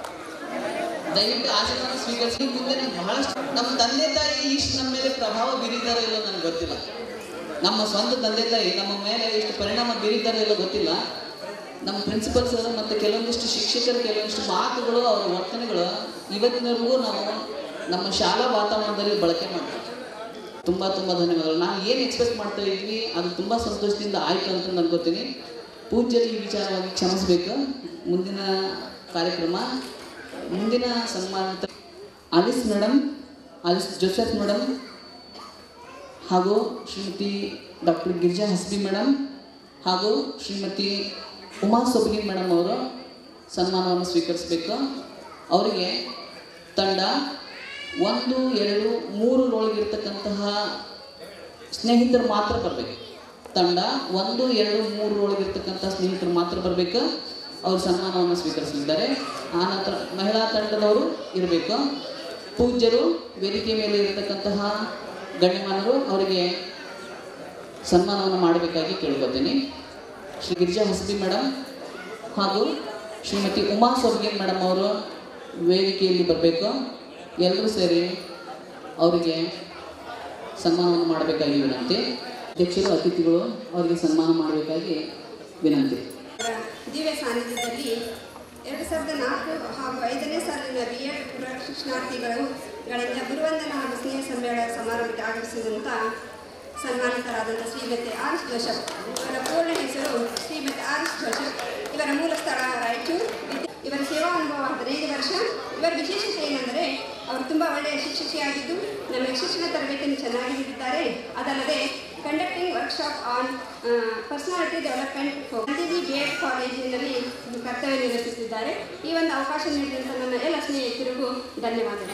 ದಯವಿಟ್ಟು ಆಶೀರ್ವಾದ ಸ್ವೀಕರಿಸಿ ಮುಂದೆ ನಾನು ಬಹಳಷ್ಟು ನಮ್ಮ ತಂದೆ ತಾಯಿ ಇಷ್ಟು ನಮ್ಮ ಮೇಲೆ ಪ್ರಭಾವ ಬೀರಿದಾರೋ ಇಲ್ಲೋ ನನಗೆ ಗೊತ್ತಿಲ್ಲ ನಮ್ಮ ಸ್ವಂತ ತಂದೆ ತಾಯಿ ನಮ್ಮ ಮೇಲೆ ಎಷ್ಟು ಪರಿಣಾಮ ಬೀರಿದಾರೋ ಇಲ್ಲೋ ಗೊತ್ತಿಲ್ಲ ನಮ್ಮ ಪ್ರಿನ್ಸಿಪಲ್ ಸರ್ ಮತ್ತು ಕೆಲವೊಂದಿಷ್ಟು ಶಿಕ್ಷಕರ ಕೆಲವೊಂದಿಷ್ಟು ಮಾತುಗಳು ಅವರ ವರ್ತನೆಗಳು ಇವತ್ತಿನವರೆಗೂ ನಾವು ನಮ್ಮ ಶಾಲಾ ವಾತಾವರಣದಲ್ಲಿ ಬಳಕೆ ಮಾಡ್ತೀವಿ ತುಂಬ ತುಂಬ ಧನ್ಯವಾದಗಳು ನಾವು ಏನು ಎಕ್ಸ್ಪೆಕ್ಟ್ ಮಾಡ್ತಾ ಇದ್ವಿ ಅದು ತುಂಬ ಸಂತೋಷದಿಂದ ಆಯಿತು ಅಂತ ನಾನು ಗೊತ್ತೀನಿ ಪೂಜ್ಯರು ಈ ವಿಚಾರವಾಗಿ ಕ್ಷಮಿಸಬೇಕು ಮುಂದಿನ ಕಾರ್ಯಕ್ರಮ ಮುಂದಿನ ಸನ್ಮಾನಿತ Alice madam Alice Joseph madam ಹಾಗೂ ಶ್ರೀಮತಿ ಡಾಕ್ಟರ್ ಗಿರಿಜಾ ಹಸ್ಬಿ ಮೇಡಮ್ ಹಾಗೂ ಶ್ರೀಮತಿ ಉಮಾ ಸೊಬಗಿನ್ ಮೇಡಮ್ ಅವರು ಸನ್ಮಾನವನ್ನು ಸ್ವೀಕರಿಸಬೇಕು ಅವರಿಗೆ ತಂಡ ಒಂದು ಎರಡು ಮೂರು ಒಳಗಿರ್ತಕ್ಕಂತಹ ಸ್ನೇಹಿತರು ಮಾತ್ರ ಬರಬೇಕು ತಂಡ ಒಂದು ಎರಡು ಮೂರು ಒಳಗಿರ್ತಕ್ಕಂಥ ಸ್ನೇಹಿತರು ಮಾತ್ರ ಬರಬೇಕು ಅವರು ಸನ್ಮಾನವನ್ನು ಸ್ವೀಕರಿಸಲಿದ್ದಾರೆ ಆ ನಂತರ ಮಹಿಳಾ ತಂಡದವರು ಇರಬೇಕು ಪೂಜ್ಯರು ವೇದಿಕೆ ಮೇಲೆ ಇರತಕ್ಕಂತಹ ಗಣ್ಯಮಾನರು ಅವರಿಗೆ ಸನ್ಮಾನವನ್ನು ಮಾಡಬೇಕಾಗಿ ಕೇಳ್ಕೊತೀನಿ ಶ್ರೀ ಗಿರಿಜಾ ಹಸ್ಬಿ ಮೇಡಮ್ ಹಾಗೂ ಶ್ರೀಮತಿ ಉಮಾ ಸೊಬ್ಗಿನ್ ಮೇಡಮ್ ಅವರು ವೇದಿಕೆಯಲ್ಲಿ ಬರಬೇಕು ಎಲ್ಲರೂ ಸೇರಿ ಅವರಿಗೆ ಸನ್ಮಾನವನ್ನು ಮಾಡಬೇಕಾಗಿ ವಿನಂತಿ ಅಧ್ಯಕ್ಷರು ಅತಿಥಿಗಳು ಅವರಿಗೆ ಸನ್ಮಾನ ಮಾಡಬೇಕಾಗಿ ವಿನಂತಿ ದಿವ್ಯ ಸಾನ್ನಿಧ್ಯದಲ್ಲಿ ಎರಡು ಸಾವಿರದ ನಾಲ್ಕು ಹಾಗೂ ಐದನೇ ಸಾಲಿನ ಬಿ ಎಡ್ ಶಿಕ್ಷಣಾರ್ಥಿಗಳು ಗಳಿಂದ ಗುರುವಂದನ ಹಾಗೂ ಸ್ನೇಹ ಸಮ್ಮೇಳನ ಸಮಾರಂಭಕ್ಕೆ ಆಗಮಿಸಿದಂಥ ಸನ್ಮಾನಿತರಾದಂಥ ಶ್ರೀಮತಿ ಆರ್ ಎಸ್ ಜೋಶಪ್ ಇವರ ಪೂರ್ಣ ಹೆಸರು ಶ್ರೀಮತಿ ಆರ್ ಎಸ್ ಜೋಶಪ್ ಇವರ ಮೂಲ ಸ್ಥಳ ರಾಯಚೂರು ವಿದ್ಯೆ- ಇವರ ಸೇವಾ ಅನುಭವ ಹದಿನೈದು ವರ್ಷ ಇವರ ವಿಶೇಷತೆ ಏನೆಂದರೆ ಅವರು ತುಂಬ ಒಳ್ಳೆಯ ಶಿಕ್ಷಕಿಯಾಗಿದ್ದು ನಮಗೆ ಶಿಕ್ಷಣ ತರಬೇತಿಯನ್ನು ಚೆನ್ನಾಗಿ ನೀಡಿದ್ದಾರೆ ಅದಲ್ಲದೆ conducting workshop on personality development Gandhiji B Ed ಕಾಲೇಜಿನಲ್ಲಿ ಕರ್ತವ್ಯ ನಿರ್ವಹಿಸುತ್ತಿದ್ದಾರೆ ಈ ಒಂದು ಅವಕಾಶ ನೀಡಿದಂಥ ನನ್ನ ಎಲ್ಲ ಸ್ನೇಹಿತರಿಗೂ ಧನ್ಯವಾದಗಳು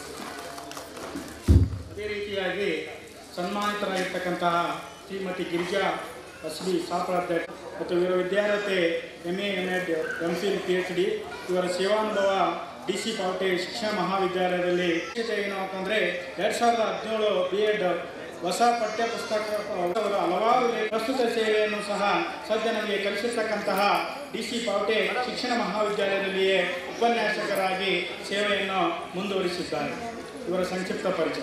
ಅದೇ ರೀತಿಯಾಗಿ ಸನ್ಮಾನಿತರಾಗಿರ್ತಕ್ಕಂತಹ ಶ್ರೀಮತಿ ಗಿರಿಜಾ ಎಸ್ ಬಿ ಸಾಪ್ರಾಧ್ಯಾಯ ಮತ್ತು ಇವರ ವಿದ್ಯಾರ್ಥಿ M A M Ed M Phil P H D ಇವರ ಸೇವಾನುಭವ ಡಿ ಸಿ ಪಾವಟೆ ಶಿಕ್ಷಣ ಮಹಾವಿದ್ಯಾಲಯದಲ್ಲಿ ವಿಶೇಷತೆ ಏನು ಅಂತಂದರೆ ಎರಡು ಸಾವಿರದ ಹದಿನೇಳು ಬಿ ಎಡ್ ಹೊಸ ಪಠ್ಯ ಪುಸ್ತಕ ಅವರ ಹಲವಾರು ಲೇ- ಪ್ರಸ್ತುತ ಸೇವೆಯನ್ನು ಸಹ ಸದ್ಯ ನಮಗೆ ಕಲಿಸಿರ್ತಕ್ಕಂತಹ ಡಿ ಸಿ ಪಾವಟೆ ಶಿಕ್ಷಣ ಮಹಾವಿದ್ಯಾಲಯದಲ್ಲಿಯೇ ಉಪನ್ಯಾಸಕರಾಗಿ ಸೇವೆಯನ್ನು ಮುಂದುವರಿಸಿದ್ದಾರೆ ಇವರ ಸಂಕ್ಷಿಪ್ತ ಪರಿಚಯ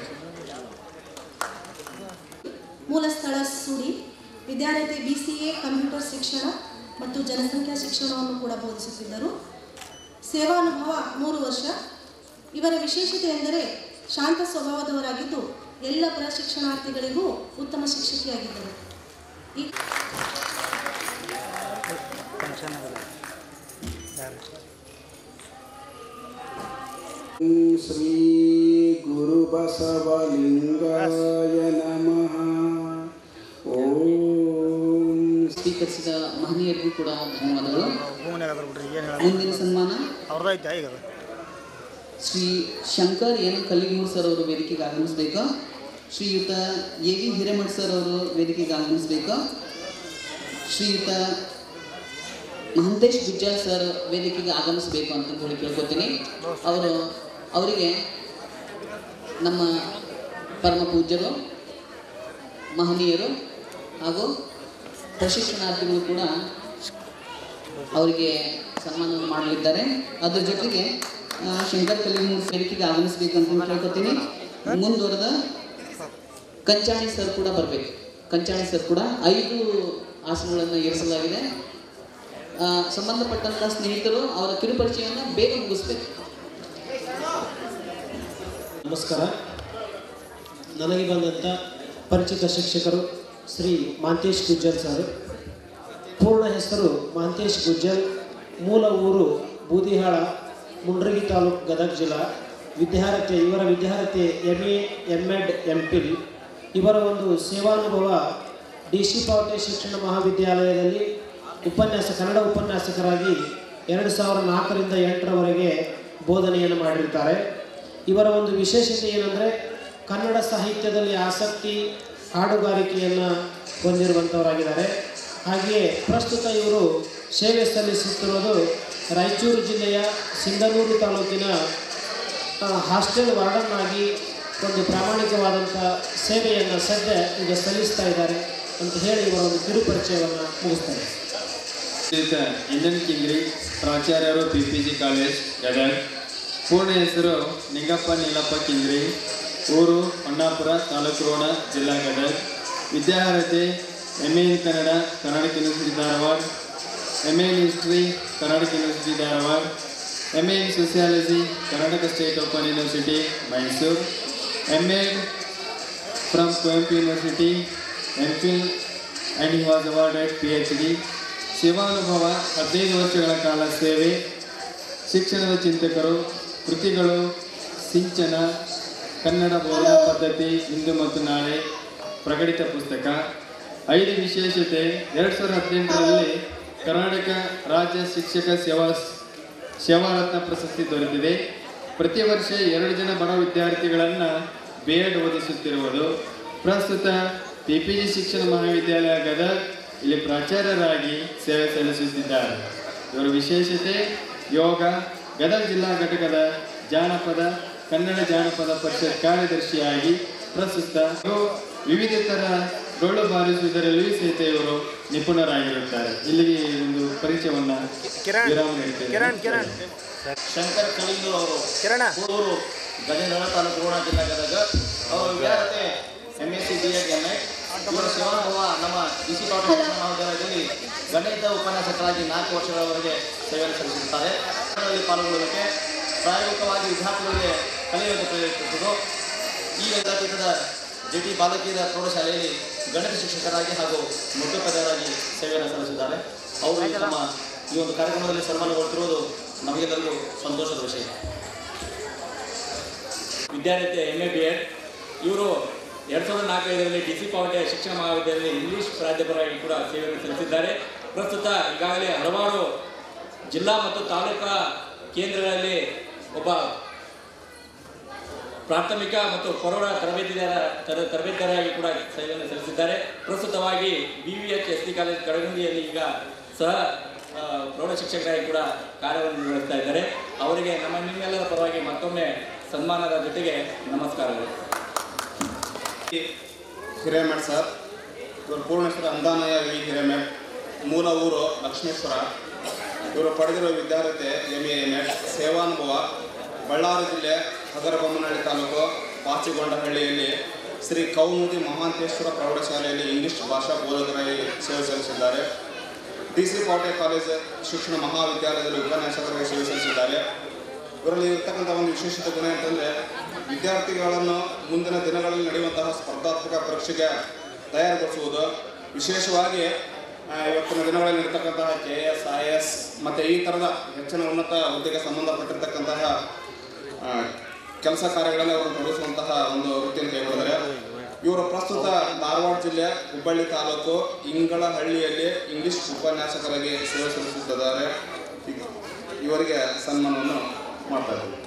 ಮೂಲ ಸ್ಥಳ ಸೂಡಿ ವಿದ್ಯಾರ್ಥಿ ಬಿ ಸಿ ಎ ಕಂಪ್ಯೂಟರ್ ಶಿಕ್ಷಣ ಮತ್ತು ಜನಸಂಖ್ಯಾ ಶಿಕ್ಷಣವನ್ನು ಕೂಡ ಬೋಧಿಸುತ್ತಿದ್ದರು ಸೇವಾನುಭವ ಮೂರು ವರ್ಷ ಇವರ ವಿಶೇಷತೆ ಎಂದರೆ ಶಾಂತ ಸ್ವಭಾವದವರಾಗಿದ್ದು ಎಲ್ಲ ಪ್ರಶಿಕ್ಷಣಾರ್ಥಿಗಳಿಗೂ ಉತ್ತಮ ಶಿಕ್ಷಕಿಯಾಗಿದ್ದರು ಈ ಓಂ ಶ್ರೀ ಗುರು ಬಸವಲಿಂಗಾಯ ನಮಃ ಓಂ ಸ್ವೀಕರಿಸಿದ ಮಹನೀಯರಿಗೂ ಕೂಡ ಧನ್ಯವಾದಗಳು ಮುಂದಿನ ಸನ್ಮಾನ ಅವ್ರದ್ದೈತೆ ಈಗ ಅದು ಶ್ರೀ ಶಂಕರ್ ಎನ್ ಕಲ್ಲಿಗೂರ್ ಸರ್ ಅವರು ವೇದಿಕೆಗೆ ಆಗಮಿಸಬೇಕು ಶ್ರೀಯುತ ಎ ವಿ ಹಿರೇಮಠ್ ಸರ್ ಅವರು ವೇದಿಕೆಗೆ ಆಗಮಿಸಬೇಕು ಶ್ರೀಯುತ ಮಹಂತೇಶ್ ಗುಜ್ಜಾಲ್ ಸರ್ ವೇದಿಕೆಗೆ ಆಗಮಿಸಬೇಕು ಅಂತ ಹೇಳಿ ಕೇಳ್ಕೊತೀನಿ ಅವರು ಅವರಿಗೆ ನಮ್ಮ ಪರಮ ಪೂಜ್ಯರು ಮಹನೀಯರು ಹಾಗೂ ಪ್ರಶಿಕ್ಷಣಾರ್ಥಿಗಳು ಕೂಡ ಅವರಿಗೆ ಸನ್ಮಾನವನ್ನು ಮಾಡಲಿದ್ದಾರೆ ಅದ್ರ ಜೊತೆಗೆ ಆ, ಶಂಕರ್ ಕಲಿಮೂರ್ ವೇದಿಕೆಗೆ ಆಗಮಿಸಬೇಕು ಅಂತ ಕೇಳ್ಕೊತೀನಿ ಮುಂದುವರೆದ ಕಂಚಾಣಿ ಸರ್ ಕೂಡ ಬರಬೇಕು ಕಂಚಾಣಿ ಸರ್ ಕೂಡ ಐದು ಆಸನಗಳನ್ನು ಏರಿಸಲಾಗಿದೆ ಆ, ಸಂಬಂಧಪಟ್ಟಂಥ ಸ್ನೇಹಿತರು ಅವರ ಕಿರುಪರಿಚಯವನ್ನು ಬೇಗ ಮುಗಿಸ್ಬೇಕು ನಮಸ್ಕಾರ ನನಗೆ ಬಂದಂಥ ಪರಿಚಿತ ಶಿಕ್ಷಕರು ಶ್ರೀ ಮಾಂತೇಶ್ ಗುಜ್ಜಲ್ ಸರ್ ಪೂರ್ಣ ಹೆಸರು ಮಾಂತೇಶ್ ಗುಜ್ಜಲ್ ಮೂಲ ಊರು ಬೂದಿಹಾಳ ಮುಂಡ್ರಗಿ ತಾಲೂಕು ಗದಗ ಜಿಲ್ಲಾ ವಿದ್ಯಾರ್ಥಿ ಇವರ ವಿದ್ಯಾರ್ಥಿ M A M Ed M Phil ಇವರ ಒಂದು ಸೇವಾನುಭವ ಡಿ ಸಿ ಪಾವಟೆ ಶಿಕ್ಷಣ ಮಹಾವಿದ್ಯಾಲಯದಲ್ಲಿ ಉಪನ್ಯಾಸ ಕನ್ನಡ ಉಪನ್ಯಾಸಕರಾಗಿ ಎರಡು ಸಾವಿರದ ನಾಲ್ಕರಿಂದ ಎಂಟರವರೆಗೆ ಬೋಧನೆಯನ್ನು ಮಾಡಿರ್ತಾರೆ ಇವರ ಒಂದು ವಿಶೇಷತೆ ಏನಂದರೆ ಕನ್ನಡ ಸಾಹಿತ್ಯದಲ್ಲಿ ಆಸಕ್ತಿ ಹಾಡುಗಾರಿಕೆಯನ್ನು ಹೊಂದಿರುವಂಥವರಾಗಿದ್ದಾರೆ ಹಾಗೆಯೇ ಪ್ರಸ್ತುತ ಇವರು ಸೇವೆ ಸಲ್ಲಿಸುತ್ತಿರುವುದು ರಾಯಚೂರು ಜಿಲ್ಲೆಯ ಸಿಂಧನೂರು ತಾಲೂಕಿನ ಆ, ಹಾಸ್ಟೆಲ್ ವಾರ್ಡನ್ ಆಗಿ ಒಂದು ಪ್ರಾಮಾಣಿಕವಾದಂಥ ಸೇವೆಯನ್ನು ಸದ್ಯ ಈಗ ಸಲ್ಲಿಸ್ತಾ ಇದ್ದಾರೆ ಅಂತ ಹೇಳಿ ಇವರ ಒಂದು ಕಿರು ಪರಿಚಯವನ್ನು ಮುಗಿಸ್ತಾರೆ ಶ್ರೀಯುತ ಇಂದನ್ ಕಿಂಗ್ರಿ ಪ್ರಾಚಾರ್ಯರು P P G college Gadag ಪೂರ್ಣ ಹೆಸರು ನಿಂಗಪ್ಪ ನೀಲಪ್ಪ ಕಿಂಗ್ರಿ ಊರು ಹೊನ್ನಾಪುರ ತಾಲೂಕು ರೋಣ ಜಿಲ್ಲಾ ಗದಗ ವಿದ್ಯಾರ್ಹತೆ M A in Kannada Karnataka university Dharwad M A in history Karnataka university Dharwad M A in sociology Karnataka state open university Mysuru M A from Kuvempu university M Phil and he was awarded P H D ಸೇವಾನುಭವ ಹದಿನೈದು ವರ್ಷಗಳ ಕಾಲ ಸೇವೆ ಶಿಕ್ಷಣದ ಚಿಂತಕರು ಕೃತಿಗಳು ಸಿಂಚನ ಕನ್ನಡ ಬೋಧನಾ ಪದ್ಧತಿ ಇಂದು ಮತ್ತು ನಾಳೆ ಪ್ರಕಟಿತ ಪುಸ್ತಕ ಐದು ವಿಶೇಷತೆ ಎರಡು ಸಾವಿರದ ಹದಿನೆಂಟರಲ್ಲಿ ಕರ್ನಾಟಕ ರಾಜ್ಯ ಶಿಕ್ಷಕ ಸೇವಾ ಸೇವಾರತ್ನ ಪ್ರಶಸ್ತಿ ದೊರೆತಿದೆ ಪ್ರತಿ ವರ್ಷ ಎರಡು ಜನ ಬಡ ವಿದ್ಯಾರ್ಥಿಗಳನ್ನು ಬಿ ಎಡ್ ಓದಿಸುತ್ತಿರುವುದು ಪ್ರಸ್ತುತ ಪಿ ಪಿ ಜಿ ಶಿಕ್ಷಣ ಮಹಾವಿದ್ಯಾಲಯ ಗದಗ ಇಲ್ಲಿ ಪ್ರಾಚಾರ್ಯರಾಗಿ ಸೇವೆ ಸಲ್ಲಿಸುತ್ತಿದ್ದಾರೆ ಇವರ ವಿಶೇಷತೆ ಯೋಗ ಗದಗ ಜಿಲ್ಲಾ ಘಟಕದ ಜಾನಪದ ಕನ್ನಡ ಜಾನಪದ ಪರಿಷತ್ ಕಾರ್ಯದರ್ಶಿಯಾಗಿ ಪ್ರಸ್ತುತ ಹಾಗೂ ವಿವಿಧ ಥರ ಡೊಳ್ಳು ಬಾರಿಸುವುದರಲ್ಲಿಯೂ ಸಹಿತ ಇವರು ನಿಪುಣರಾಗಿರುತ್ತಾರೆ ಇಲ್ಲಿಗೆ ಒಂದು ಪರಿಚಯವನ್ನು ವಿರಾಮ ನೀಡ್ತೇನೆ ಶಂಕರ್ ಕಳಿಂಗೂರು ಅವರು ಕಿರಣ ಊರು ಗಜೇಂದ್ರ ತಾಲೂಕು ರೋಣ ಜಿಲ್ಲಾ ಗದಗ ಅವರು ವಿದ್ಯಾರ್ಥಿ M S C B Ed M Ed ಇವರ ಶಿವಾನುಭವ ನಮ್ಮ ಡಿ ಸಿ ಕಾಲೇಜ್ ಮಹಾವಿದ್ಯಾಲಯದಲ್ಲಿ ಗಣಿತ ಉಪನ್ಯಾಸಕರಾಗಿ ನಾಲ್ಕು ವರ್ಷಗಳವರೆಗೆ ಸೇವೆಯನ್ನು ಸಲ್ಲಿಸುತ್ತಾರೆ ಅದರಲ್ಲಿ ಪಾಲ್ಗೊಳ್ಳುವಿಕೆ ಪ್ರಾಯೋಗಿಕವಾಗಿ ವಿದ್ಯಾರ್ಥಿಗಳಿಗೆ ಕಲಿಯುವಂತೆ ಪ್ರೇರೇಪಿಸುವುದು ಈ ವಿದ್ಯಾಪೀಠದ ಜೆ ಟಿ ಬಾಲಕಿಯರ ಪ್ರೌಢಶಾಲೆಯಲ್ಲಿ ಗಣಿತ ಶಿಕ್ಷಕರಾಗಿ ಹಾಗೂ ಮುಖ್ಯೋಪಾಧ್ಯಾಯರಾಗಿ ಸೇವೆಯನ್ನು ಸಲ್ಲಿಸಿದ್ದಾರೆ ಅವರು ಈಗ ನಮ್ಮ ಈ ಒಂದು ಕಾರ್ಯಕ್ರಮದಲ್ಲಿ ಸನ್ಮಾನಗೊಳ್ತಿರುವುದು ನಮಗೆಲ್ಲರಿಗೂ ಸಂತೋಷದ ವಿಷಯ ವಿದ್ಯಾರ್ಥಿ ಎಮ್ ಎ ಬಿ ಎಡ್ ಇವರು ಎರಡು ಸಾವಿರದ ನಾಲ್ಕೈದರಲ್ಲಿ ಡಿ ಸಿ ಪಾವಟೆಯ ಶಿಕ್ಷಣ ಮಹಾವಿದ್ಯಾಲಯದಲ್ಲಿ ಇಂಗ್ಲಿಷ್ ಪ್ರಾಧ್ಯಾಪಕರಾಗಿ ಕೂಡ ಸೇವೆಯನ್ನು ಸಲ್ಲಿಸಿದ್ದಾರೆ ಪ್ರಸ್ತುತ ಈಗಾಗಲೇ ಹಲವಾರು ಜಿಲ್ಲಾ ಮತ್ತು ತಾಲೂಕಾ ಕೇಂದ್ರಗಳಲ್ಲಿ ಒಬ್ಬ ಪ್ರಾಥಮಿಕ ಮತ್ತು ಪ್ರೌಢ ತರಬೇತಿದಾರ ತರ ತರಬೇತಿದಾರರಾಗಿ ಕೂಡ ಸೇವೆಯನ್ನು ಸಲ್ಲಿಸಿದ್ದಾರೆ ಪ್ರಸ್ತುತವಾಗಿ B V H S D college ಕಡಗುಂದಿಯಲ್ಲಿ ಈಗ ಸಹ ಆ, ಪ್ರೌಢ ಶಿಕ್ಷಕರಾಗಿ ಕೂಡ ಕಾರ್ಯವನ್ನು ನಿರ್ವಹಿಸ್ತಾ ಇದ್ದಾರೆ ಅವರಿಗೆ ನಮ್ಮ ನಿಮ್ಮೆಲ್ಲರ ಪರವಾಗಿ ಮತ್ತೊಮ್ಮೆ ಸನ್ಮಾನದ ಜೊತೆಗೆ ನಮಸ್ಕಾರಗಳು ಹಿರೇಮಠ್ ಸರ್ ಇವರು ಪೂರ್ಣ ಹೆಸರು ಅಂದಾನಯ ವಿ ಹಿರೇಮಠ್ ಮೂಲ ಊರು ಲಕ್ಷ್ಮೇಶ್ವರ ಇವರು ಪಡೆದಿರುವ ವಿದ್ಯಾರ್ಥಿ ಎಮ್ ಎ ಎಮ್ ಎಡ್ ಸೇವಾನುಭವ ಬಳ್ಳಾರಿ ಜಿಲ್ಲೆ ಹಗರಬೊಮ್ಮನಹಳ್ಳಿ ತಾಲೂಕು ಪಾಚಿಗೊಂಡಹಳ್ಳಿಯಲ್ಲಿ ಶ್ರೀ ಕೌಮುದಿ ಮಹಾಂತೇಶ್ವರ ಪ್ರೌಢಶಾಲೆಯಲ್ಲಿ ಇಂಗ್ಲಿಷ್ ಭಾಷಾ ಬೋಧಕರಾಗಿ ಸೇವೆ ಸಲ್ಲಿಸಿದ್ದಾರೆ ಡಿ ಸಿ ಪಾಟೆ ಕಾಲೇಜ್ ಶಿಕ್ಷಣ ಮಹಾವಿದ್ಯಾಲಯದಲ್ಲಿ ಉಪನ್ಯಾಸಕರಾಗಿ ಸೇವೆ ಸಲ್ಲಿಸಿದ್ದಾರೆ ಇವರಲ್ಲಿ ಇರ್ತಕ್ಕಂಥ ಒಂದು ವಿಶೇಷತೆ ಗುಣ ಅಂತಂದರೆ ವಿದ್ಯಾರ್ಥಿಗಳನ್ನು ಮುಂದಿನ ದಿನಗಳಲ್ಲಿ ನಡೆಯುವಂತಹ ಸ್ಪರ್ಧಾತ್ಮಕ ಪರೀಕ್ಷೆಗೆ ತಯಾರುಗೊಳಿಸುವುದು ವಿಶೇಷವಾಗಿ ಆ, ಇವತ್ತಿನ ದಿನಗಳಲ್ಲಿ ಇರ್ತಕ್ಕಂತಹ ಕೆ ಎಸ್ ಐ ಎಸ್ ಮತ್ತು ಈ ಥರದ ಹೆಚ್ಚಿನ ಉನ್ನತ ಹುದ್ದೆಗೆ ಸಂಬಂಧಪಟ್ಟಿರ್ತಕ್ಕಂತಹ ಆ, ಕೆಲಸ ಕಾರ್ಯಗಳಲ್ಲಿ ಅವರನ್ನು ತೊಡಗಿಸುವಂತಹ ಒಂದು ವೃತ್ತಿಯನ್ನು ಕೈಗೊಂಡಿದ್ದಾರೆ ಇವರು ಪ್ರಸ್ತುತ ಧಾರವಾಡ ಜಿಲ್ಲೆ ಹುಬ್ಬಳ್ಳಿ ತಾಲೂಕು ಇಂಗಳಹಳ್ಳಿಯಲ್ಲಿ ಇಂಗ್ಲಿಷ್ ಉಪನ್ಯಾಸಕರಾಗಿ ಸೇವೆ ಸಲ್ಲಿಸುತ್ತಿದ್ದಾರೆ ಇ- ಇವರಿಗೆ ಸನ್ಮಾನವನ್ನು ಮಾಡ್ತಾ ಇದ್ದೀವಿ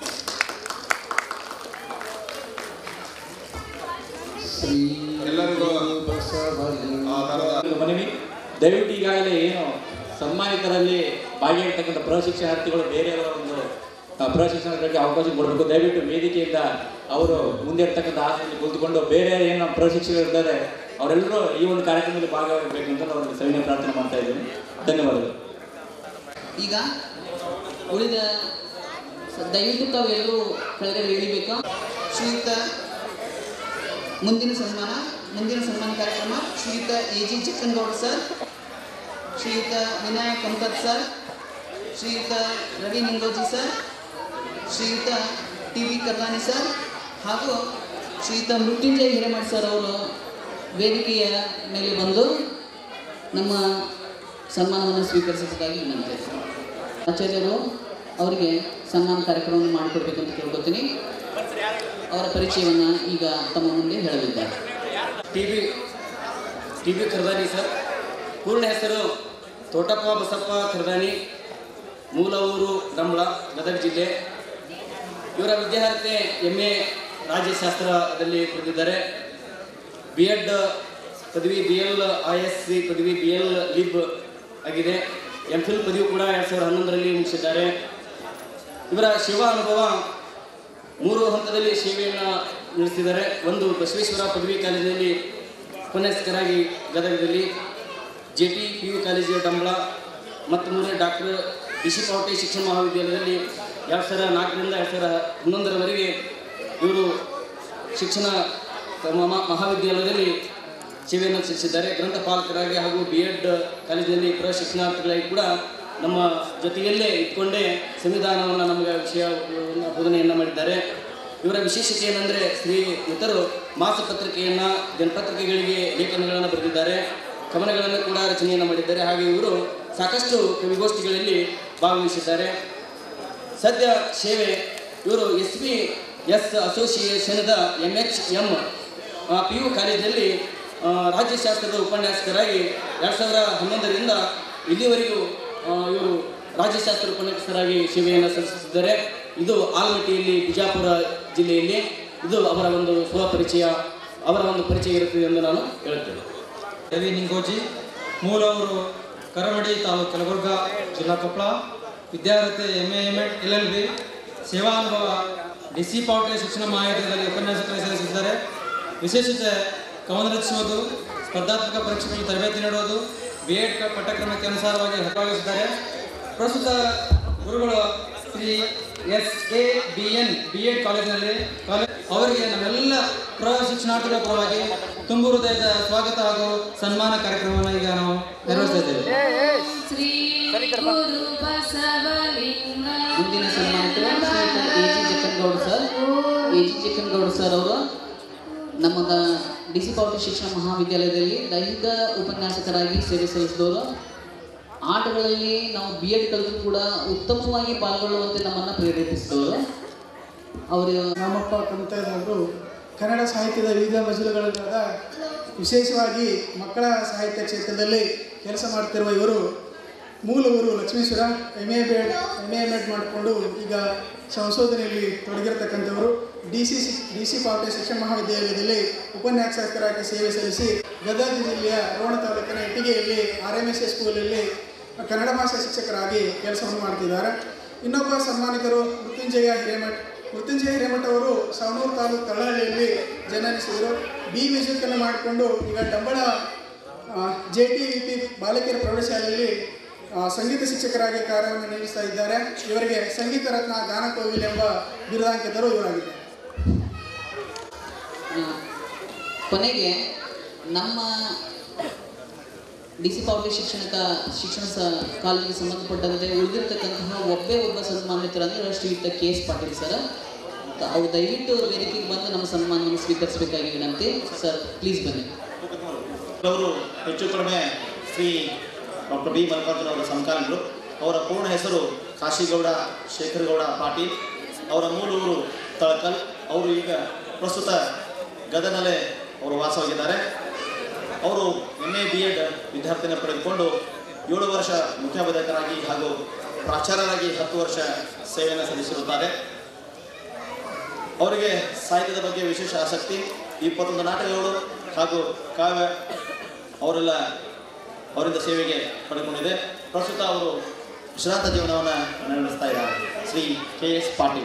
ಎಲ್ಲರಿಗೂ ಆ ಥರದ ಒಂದು ಮನವಿ ದಯವಿಟ್ಟು ಈಗಾಗಲೇ ಏನು ಸನ್ಮಾನಿತರಲ್ಲಿ ಭಾಗಿಯಾಗಿರ್ತಕ್ಕಂಥ ಪ್ರಶಿಕ್ಷಣಾರ್ಥಿಗಳು ಬೇರೆಯವರ ಒಂದು ಆ, ಪ್ರಶಿಕ್ಷಣಕ್ಕೆ ಅವಕಾಶ ಕೊಡಬೇಕು ದಯವಿಟ್ಟು ವೇದಿಕೆಯಿಂದ ಅವರು ಮುಂದೆ ಇರ್ತಕ್ಕಂಥ ಆಸನದಲ್ಲಿ ಕುಳಿತುಕೊಂಡು ಬೇರೆ ಏನು ಪ್ರಶಿಕ್ಷಕರು ಇದ್ದಾರೆ ಅವರೆಲ್ಲರೂ ಈ ಒಂದು ಕಾರ್ಯಕ್ರಮದಲ್ಲಿ ಭಾಗವಹಿಸಬೇಕು ಅಂತ ಅವರಲ್ಲಿ ಸವಿನಯ ಪ್ರಾರ್ಥನೆ ಮಾಡ್ತಾ ಇದ್ದೀನಿ ಧನ್ಯವಾದಗಳು ಈಗ ಉಳಿದ ಸ- ದಯವಿಟ್ಟು ತಾವೆಲ್ಲರೂ ಕೆಳಗಡೆ ಇಳಿಬೇಕು ಶ್ರೀಯುತ ಮುಂದಿನ ಸನ್ಮಾನ ಮುಂದಿನ ಸನ್ಮಾನ ಕಾರ್ಯಕ್ರಮ ಶ್ರೀಯುತ ಎ ಜಿ ಚಿಕ್ಕನಗೌಡ ಸರ್ ಶ್ರೀಯುತ ವಿನಾಯಕ್ ಕಂಕತ್ ಸರ್ ಶ್ರೀಯುತ ರವಿ ನಿಂಗೋಜಿ ಸರ್ ಶ್ರೀಯುತ ಟಿ ವಿ ಕರ್ಲಾನಿ ಸರ್ ಹಾಗೂ ಶ್ರೀಯುತ ಮೃತ್ಯುಂಜಯ ಹಿರೇಮಠ್ ಸರ್ ಅವರು ವೇದಿಕೆಯ ಮೇಲೆ ಬಂದು ನಮ್ಮ ಸನ್ಮಾನವನ್ನು ಸ್ವೀಕರಿಸಬೇಕಾಗಿ ವಿನಂತಿ ಆಚಾರ್ಯರು ಅವರಿಗೆ ಸನ್ಮಾನ ಕಾರ್ಯಕ್ರಮವನ್ನು ಮಾಡಿಕೊಡ್ಬೇಕಂತ ಕೇಳ್ಕೊತೀನಿ ಅವರ ಪರಿಚಯವನ್ನು ಈಗ ತಮ್ಮ ಮುಂದೆ ಹೇಳಲಿದ್ದಾರೆ T B T B Khardani sir ಪೂರ್ಣ ಹೆಸರು ತೋಟಪ್ಪ ಬಸಪ್ಪ ಖರ್ದಾನಿ ಮೂಲ ಊರು ದಂಬಳ ಗದಗ ಜಿಲ್ಲೆ ಇವರ ವಿದ್ಯಾರ್ಥಿ ಎಮ್ ಎ ರಾಜ್ಯಶಾಸ್ತ್ರದಲ್ಲಿ ಪಡೆದಿದ್ದಾರೆ ಬಿ ಎಡ್ ಪದವಿ B L I S C ಪದವಿ ಬಿ ಎಲ್ ಲಿಬ್ ಆಗಿದೆ ಎಂ ಫಿಲ್ ಪದವಿ ಕೂಡ ಎರಡು ಸಾವಿರದ ಹನ್ನೊಂದರಲ್ಲಿ ಮುಗಿಸಿದ್ದಾರೆ ಇವರ ಸೇವಾ ಅನುಭವ ಮೂರು ಹಂತದಲ್ಲಿ ಸೇವೆಯನ್ನು ನಡೆಸಿದ್ದಾರೆ ಒಂದು ಬಸವೇಶ್ವರ ಪದವಿ ಕಾಲೇಜಿನಲ್ಲಿ ಉಪನ್ಯಾಸಕರಾಗಿ ಗದಗದಲ್ಲಿ J T P U college Dambal ಮತ್ತು ಮೂರನೇ ಡಾಕ್ಟರ್ ಡಿ ಸಿ ಪಾವಟೆ ಶಿಕ್ಷಣ ಮಹಾವಿದ್ಯಾಲಯದಲ್ಲಿ ಎರಡು ಸಾವಿರದ ನಾಲ್ಕರಿಂದ ಎರಡು ಸಾವಿರದ ಹನ್ನೊಂದರವರೆಗೆ ಇವರು ಶಿಕ್ಷಣ ಮ- ಮಹಾವಿದ್ಯಾಲಯದಲ್ಲಿ ಸೇವೆಯನ್ನು ಸಲ್ಲಿಸಿದ್ದಾರೆ ಗ್ರಂಥಪಾಲಕರಾಗಿ ಹಾಗೂ ಬಿ ಎಡ್ ಕಾಲೇಜಿನಲ್ಲಿ ಪ್ರಶಿಕ್ಷಣಾರ್ಥಿಗಳಾಗಿ ಕೂಡ ನಮ್ಮ ಜೊತೆಯಲ್ಲೇ ಇಟ್ಕೊಂಡೇ ಸಂವಿಧಾನವನ್ನು ನಮಗೆ ವಿಷಯ ಬೋಧನೆಯನ್ನು ಮಾಡಿದ್ದಾರೆ ಇವರ ವಿಶೇಷತೆ ಏನಂದರೆ ಶ್ರೀ ಇತರು ಮಾಸಪತ್ರಿಕೆಯನ್ನು ದಿನಪತ್ರಿಕೆಗಳಿಗೆ ಲೇಖನಗಳನ್ನು ಬರೆದಿದ್ದಾರೆ ಕವನಗಳನ್ನು ಕೂಡ ರಚನೆಯನ್ನು ಮಾಡಿದ್ದಾರೆ ಹಾಗೆ ಇವರು ಸಾಕಷ್ಟು ಕವಿಗೋಷ್ಠಿಗಳಲ್ಲಿ ಭಾಗವಹಿಸಿದ್ದಾರೆ ಸದ್ಯ ಸೇವೆ ಇವರು ಎಸ್ ಬಿ ಎಸ್ ಅಸೋಸಿಯೇಷನ್ದ M H M P U ಕಾಲೇಜಲ್ಲಿ ಆ, ರಾಜ್ಯಶಾಸ್ತ್ರದ ಉಪನ್ಯಾಸಕರಾಗಿ ಎರಡು ಸಾವಿರದ ಹನ್ನೊಂದರಿಂದ ಇಲ್ಲಿವರೆಗೂ ಆ, ಇವರು ರಾಜ್ಯಶಾಸ್ತ್ರ ಉಪನ್ಯಾಸಕರಾಗಿ ಸೇವೆಯನ್ನು ಸಲ್ಲಿಸುತ್ತಿದ್ದಾರೆ ಇದು ಆಲಮಟ್ಟಿಯಲ್ಲಿ ಬಿಜಾಪುರ ಜಿಲ್ಲೆಯಲ್ಲಿ ಇದು ಅವರ ಒಂದು ಸ್ವ ಪರಿಚಯ ಅವರ ಒಂದು ಪರಿಚಯ ಇರುತ್ತದೆ ಎಂದು ನಾನು ಹೇಳುತ್ತೇನೆ ರವಿ ನಿಂಗೋಜಿ ಮೂಲವರು ಕರವಡಿ ತಾಲೂಕು ಕಲಬುರ್ಗ ಜಿಲ್ಲಾ ಕೊಪ್ಪಳ ವಿದ್ಯಾರ್ಥಿ M A M Ed L L B ಸೇವಾ ಅನುಭವ ಡಿ ಸಿ ಪಾವಟೆ ಶಿಕ್ಷಣ ಮಹಾವಿದ್ಯಾಲಯದಲ್ಲಿ ಉಪನ್ಯಾಸಕರಾಗಿ ಸಲ್ಲಿಸಿದ್ದಾರೆ ವಿಶೇಷತೆ ಕವನ ರಚಿಸುವುದು ಸ್ಪರ್ಧಾತ್ಮಕ ಪರೀಕ್ಷೆಗಳಲ್ಲಿ ತರಬೇತಿ ನೀಡುವುದು ಬಿ ಎಡ್ ಪಠ್ಯಕ್ರಮಕ್ಕೆ ಅನುಸಾರವಾಗಿ ಭಾಗವಹಿಸಿದ್ದಾರೆ ಪ್ರಸ್ತುತ ಗುರುಗಳು Shri S A B N B Ed ಕಾಲೇಜಿನಲ್ಲಿ ಕಾಲೇಜ್ ಅವರಿಗೆ ನಮ್ಮೆಲ್ಲ ಪ್ರೌಢ ಶಿಕ್ಷಣಾರ್ಥಿಗಳ ಪರವಾಗಿ ತುಂಬು ಹೃದಯದ ಸ್ವಾಗತ ಹಾಗೂ ಸನ್ಮಾನ ಕಾರ್ಯಕ್ರಮವನ್ನು ಈಗ ನಾವು ನಿರ್ವಹಿಸ್ತಾ ಇದ್ದೇವೆ ಶ್ರೀ ಗುರು ಬಸವಲಿಂಗ ಮುಂದಿನ ಸನ್ಮಾನಿತರು A G Jakkanagouda sir A G Jakkanagouda sir ಅವರು ನಮ್ಮ ಡಿ ಸಿ ಪಾವಟಿ ಶಿಕ್ಷಣ ಮಹಾವಿದ್ಯಾಲಯದಲ್ಲಿ ದೈಹಿಕ ಉಪನ್ಯಾಸಕರಾಗಿ ಸೇವೆ ಸಲ್ಲಿಸಿದವರು ಆಟಗಳಲ್ಲಿ ನಾವು ಬಿ ಎಡ್ ಕಲಿತು ಕೂಡ ಉತ್ತಮವಾಗಿ ಪಾಲ್ಗೊಳ್ಳುವಂತೆ ನಮ್ಮನ್ನು ಪ್ರೇರೇಪಿಸಿದವರು ಅವರು ರಾಮಪ್ಪ ಕಂತದವರು ಕನ್ನಡ ಸಾಹಿತ್ಯದ ವಿವಿಧ ಮಜಲುಗಳಾದ ವಿಶೇಷವಾಗಿ ಮಕ್ಕಳ ಸಾಹಿತ್ಯ ಕ್ಷೇತ್ರದಲ್ಲಿ ಕೆಲಸ ಮಾಡ್ತಿರುವ ಇವರು ಮೂಲ ಊರು Lakshmeshwar M A B Ed M A Ed ಮಾಡಿಕೊಂಡು ಈಗ ಸಂಶೋಧನೆಯಲ್ಲಿ ತೊಡಗಿರತಕ್ಕಂಥವರು D C D C Pavate ಶಿಕ್ಷಣ ಮಹಾವಿದ್ಯಾಲಯದಲ್ಲಿ ಉಪನ್ಯಾಸಕರಾಗಿ ಸೇವೆ ಸಲ್ಲಿಸಿ ಗದಗ ಜಿಲ್ಲೆಯ ರೋಣ ತಾಲೂಕಿನ ಇಟ್ಟಿಗೆಯಲ್ಲಿ ಆರ್ ಎಮ್ ಎಸ್ ಎಸ್ ಸ್ಕೂಲಲ್ಲಿ ಕನ್ನಡ ಭಾಷಾ ಶಿಕ್ಷಕರಾಗಿ ಕೆಲಸವನ್ನು ಮಾಡ್ತಿದ್ದಾರೆ ಇನ್ನೊಬ್ಬ ಸನ್ಮಾನಿತರು ಮೃತ್ಯುಂಜಯ ಹಿರೇಮಠ್ ಮೃತ್ಯುಂಜಯ ಹಿರೇಮಠ ಅವರು ಸಾವನೂರು ತಾಲೂಕು ತಳ್ಳಹಳ್ಳಿಯಲ್ಲಿ ಜನ್ಮಿಸಿದರು ಬಿ ಮ್ಯೂಸಿಕನ್ನು ಮಾಡಿಕೊಂಡು ಈಗ Dambal J T V P ಬಾಲಕಿಯರ ಪ್ರೌಢಶಾಲೆಯಲ್ಲಿ ಆ, ಸಂಗೀತ ಶಿಕ್ಷಕರಾಗಿ ಕಾರ್ಯವನ್ನು ನಿರ್ವಹಿಸ್ತಾ ಇದ್ದಾರೆ ಇವರಿಗೆ ಸಂಗೀತ ರತ್ನ ಗಾನ ಕೋವಿಲ್ ಎಂಬ ಬಿರುದಾಂಕಿತರು ಇವರಾಗಿದ್ದಾರೆ ಕೊನೆಗೆ ನಮ್ಮ ಡಿ ಸಿ ಪಾವಟಿ ಶಿಕ್ಷಣಕ ಶಿಕ್ಷಣ ಸ ಕಾಲೇಜಿಗೆ ಸಂಬಂಧಪಟ್ಟಂತೆ ಉಳಿದಿರ್ತಕ್ಕಂತಹ ಒಬ್ಬೇ ಒಬ್ಬ ಸನ್ಮಾನಿತರಂದ್ರೆ ಶ್ರೀಯುತ ಕೆ ಎಸ್ ಪಾಟೀಲ್ ಸರ್ ಅವ್ರು ದಯವಿಟ್ಟು ವೇದಿಕೆಗೆ ಬಂದು ನಮ್ಮ ಸನ್ಮಾನವನ್ನು ಸ್ವೀಕರಿಸಬೇಕಾಗಿ ವಿನಂತಿ ಸರ್ ಪ್ಲೀಸ್ ಬನ್ನಿ ಅವರು ಹೆಚ್ಚು ಕಡಿಮೆ ಶ್ರೀ ಡಾಕ್ಟರ್ ಬಿ ಮಲ್ಲಿಕಾರ್ಜುನ ಅವರ ಸಮಕಾಲೀನರು ಅವರ ಪೂರ್ಣ ಹೆಸರು ಕಾಶಿಗೌಡ ಶೇಖರಗೌಡ ಪಾಟೀಲ್ ಅವರ ಮೂಲ ಊರು ತಳಕಲ್ ಅವರು ಈಗ ಪ್ರಸ್ತುತ ಗದನಲ್ಲೇ ಅವರು ವಾಸವಾಗಿದ್ದಾರೆ ಅವರು ಎಮ್ ಎ ಬಿ ಎಡ್ ವಿದ್ಯಾರ್ಥಿನ ಪಡೆದುಕೊಂಡು ಏಳು ವರ್ಷ ಮುಖ್ಯೋಪಾಧ್ಯಾಯಕರಾಗಿ ಹಾಗೂ ಪ್ರಾಚಾರ್ಯರಾಗಿ ಹತ್ತು ವರ್ಷ ಸೇವೆಯನ್ನು ಸಲ್ಲಿಸಿರುತ್ತಾರೆ ಅವರಿಗೆ ಸಾಹಿತ್ಯದ ಬಗ್ಗೆ ವಿಶೇಷ ಆಸಕ್ತಿ ಇಪ್ಪತ್ತೊಂದು ನಾಟಕಗಳು ಹಾಗೂ ಕಾವ್ಯ ಅವರೆಲ್ಲ ಅವರಿಂದ ಸೇವೆಗೆ ಪಡೆದುಕೊಂಡಿದೆ ಪ್ರಸ್ತುತ ಅವರು ವಿಶ್ರಾಂತ ಜೀವನವನ್ನು ನಡೆಸ್ತಾ ಇದ್ದಾರೆ Shri K S Patil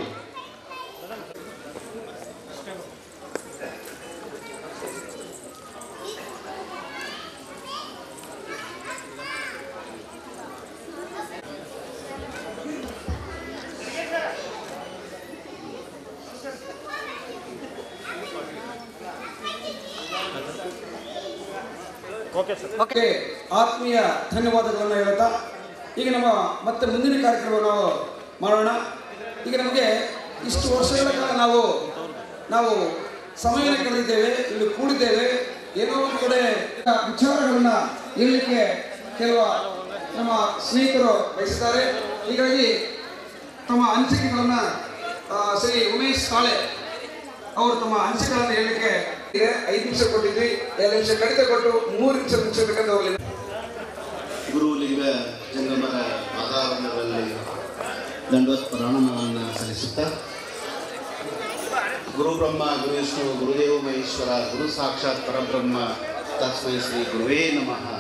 okay ಆತ್ಮೀಯ ಧನ್ಯವಾದಗಳನ್ನು ಹೇಳ್ತಾ ಈಗ ನಮ್ಮ ಮತ್ತೆ ಮುಂದಿನ ಕಾರ್ಯಕ್ರಮ ನಾವು ಮಾಡೋಣ ಈಗ ನಮಗೆ ಇಷ್ಟು ವರ್ಷಗಳ ಕಾಲ ನಾವು ನಾವು ಸಮಯವನ್ನು ಕಳೆದಿದ್ದೇವೆ ಇಲ್ಲಿ ಕೂಡಿದ್ದೇವೆ ಏನೋ ಒಂದು ಕಡೆ ವಿಚಾರಗಳನ್ನ ಹೇಳಲಿಕ್ಕೆ ಕೆಲವು ನಮ್ಮ ಸ್ನೇಹಿತರು ಬಯಸಿದ್ದಾರೆ ಹೀಗಾಗಿ ತಮ್ಮ ಅನಿಸಿಕೆಗಳನ್ನ ಆ, ಶ್ರೀ ಉಮೇಶ್ ಕಾಳೆ ಅವರು ತಮ್ಮ ಅನಿಸಿಕೆಗಳನ್ನು ಹೇಳಲಿಕ್ಕೆ ಇದೆ ಐದು ನಿಮಿಷ ಕೊಟ್ಟಿದ್ವಿ ಎರಡು ನಿಮಿಷ ಕಡಿತ ಕೊಟ್ಟು ಮೂರು ನಿಮಿಷ ಮುಗಿಸಬೇಕಂತ ಅವ್ರಲ್ಲಿ ಗುರುಲಿಂಗ ಜಂಗಮರ ವಾತಾವರಣದಲ್ಲಿ ದಂಡೋತ್ ಪ್ರಣಾಮವನ್ನು ಸಲ್ಲಿಸುತ್ತಾ ಗುರು ಬ್ರಹ್ಮ ಗುರು ವಿಷ್ಣು ಗುರುದೇವ ಮಹೇಶ್ವರ ಗುರು ಸಾಕ್ಷಾತ್ ಪರಬ್ರಹ್ಮ ತಸ್ಮೈ ಶ್ರೀ ಗುರುವೇ ನಮಃ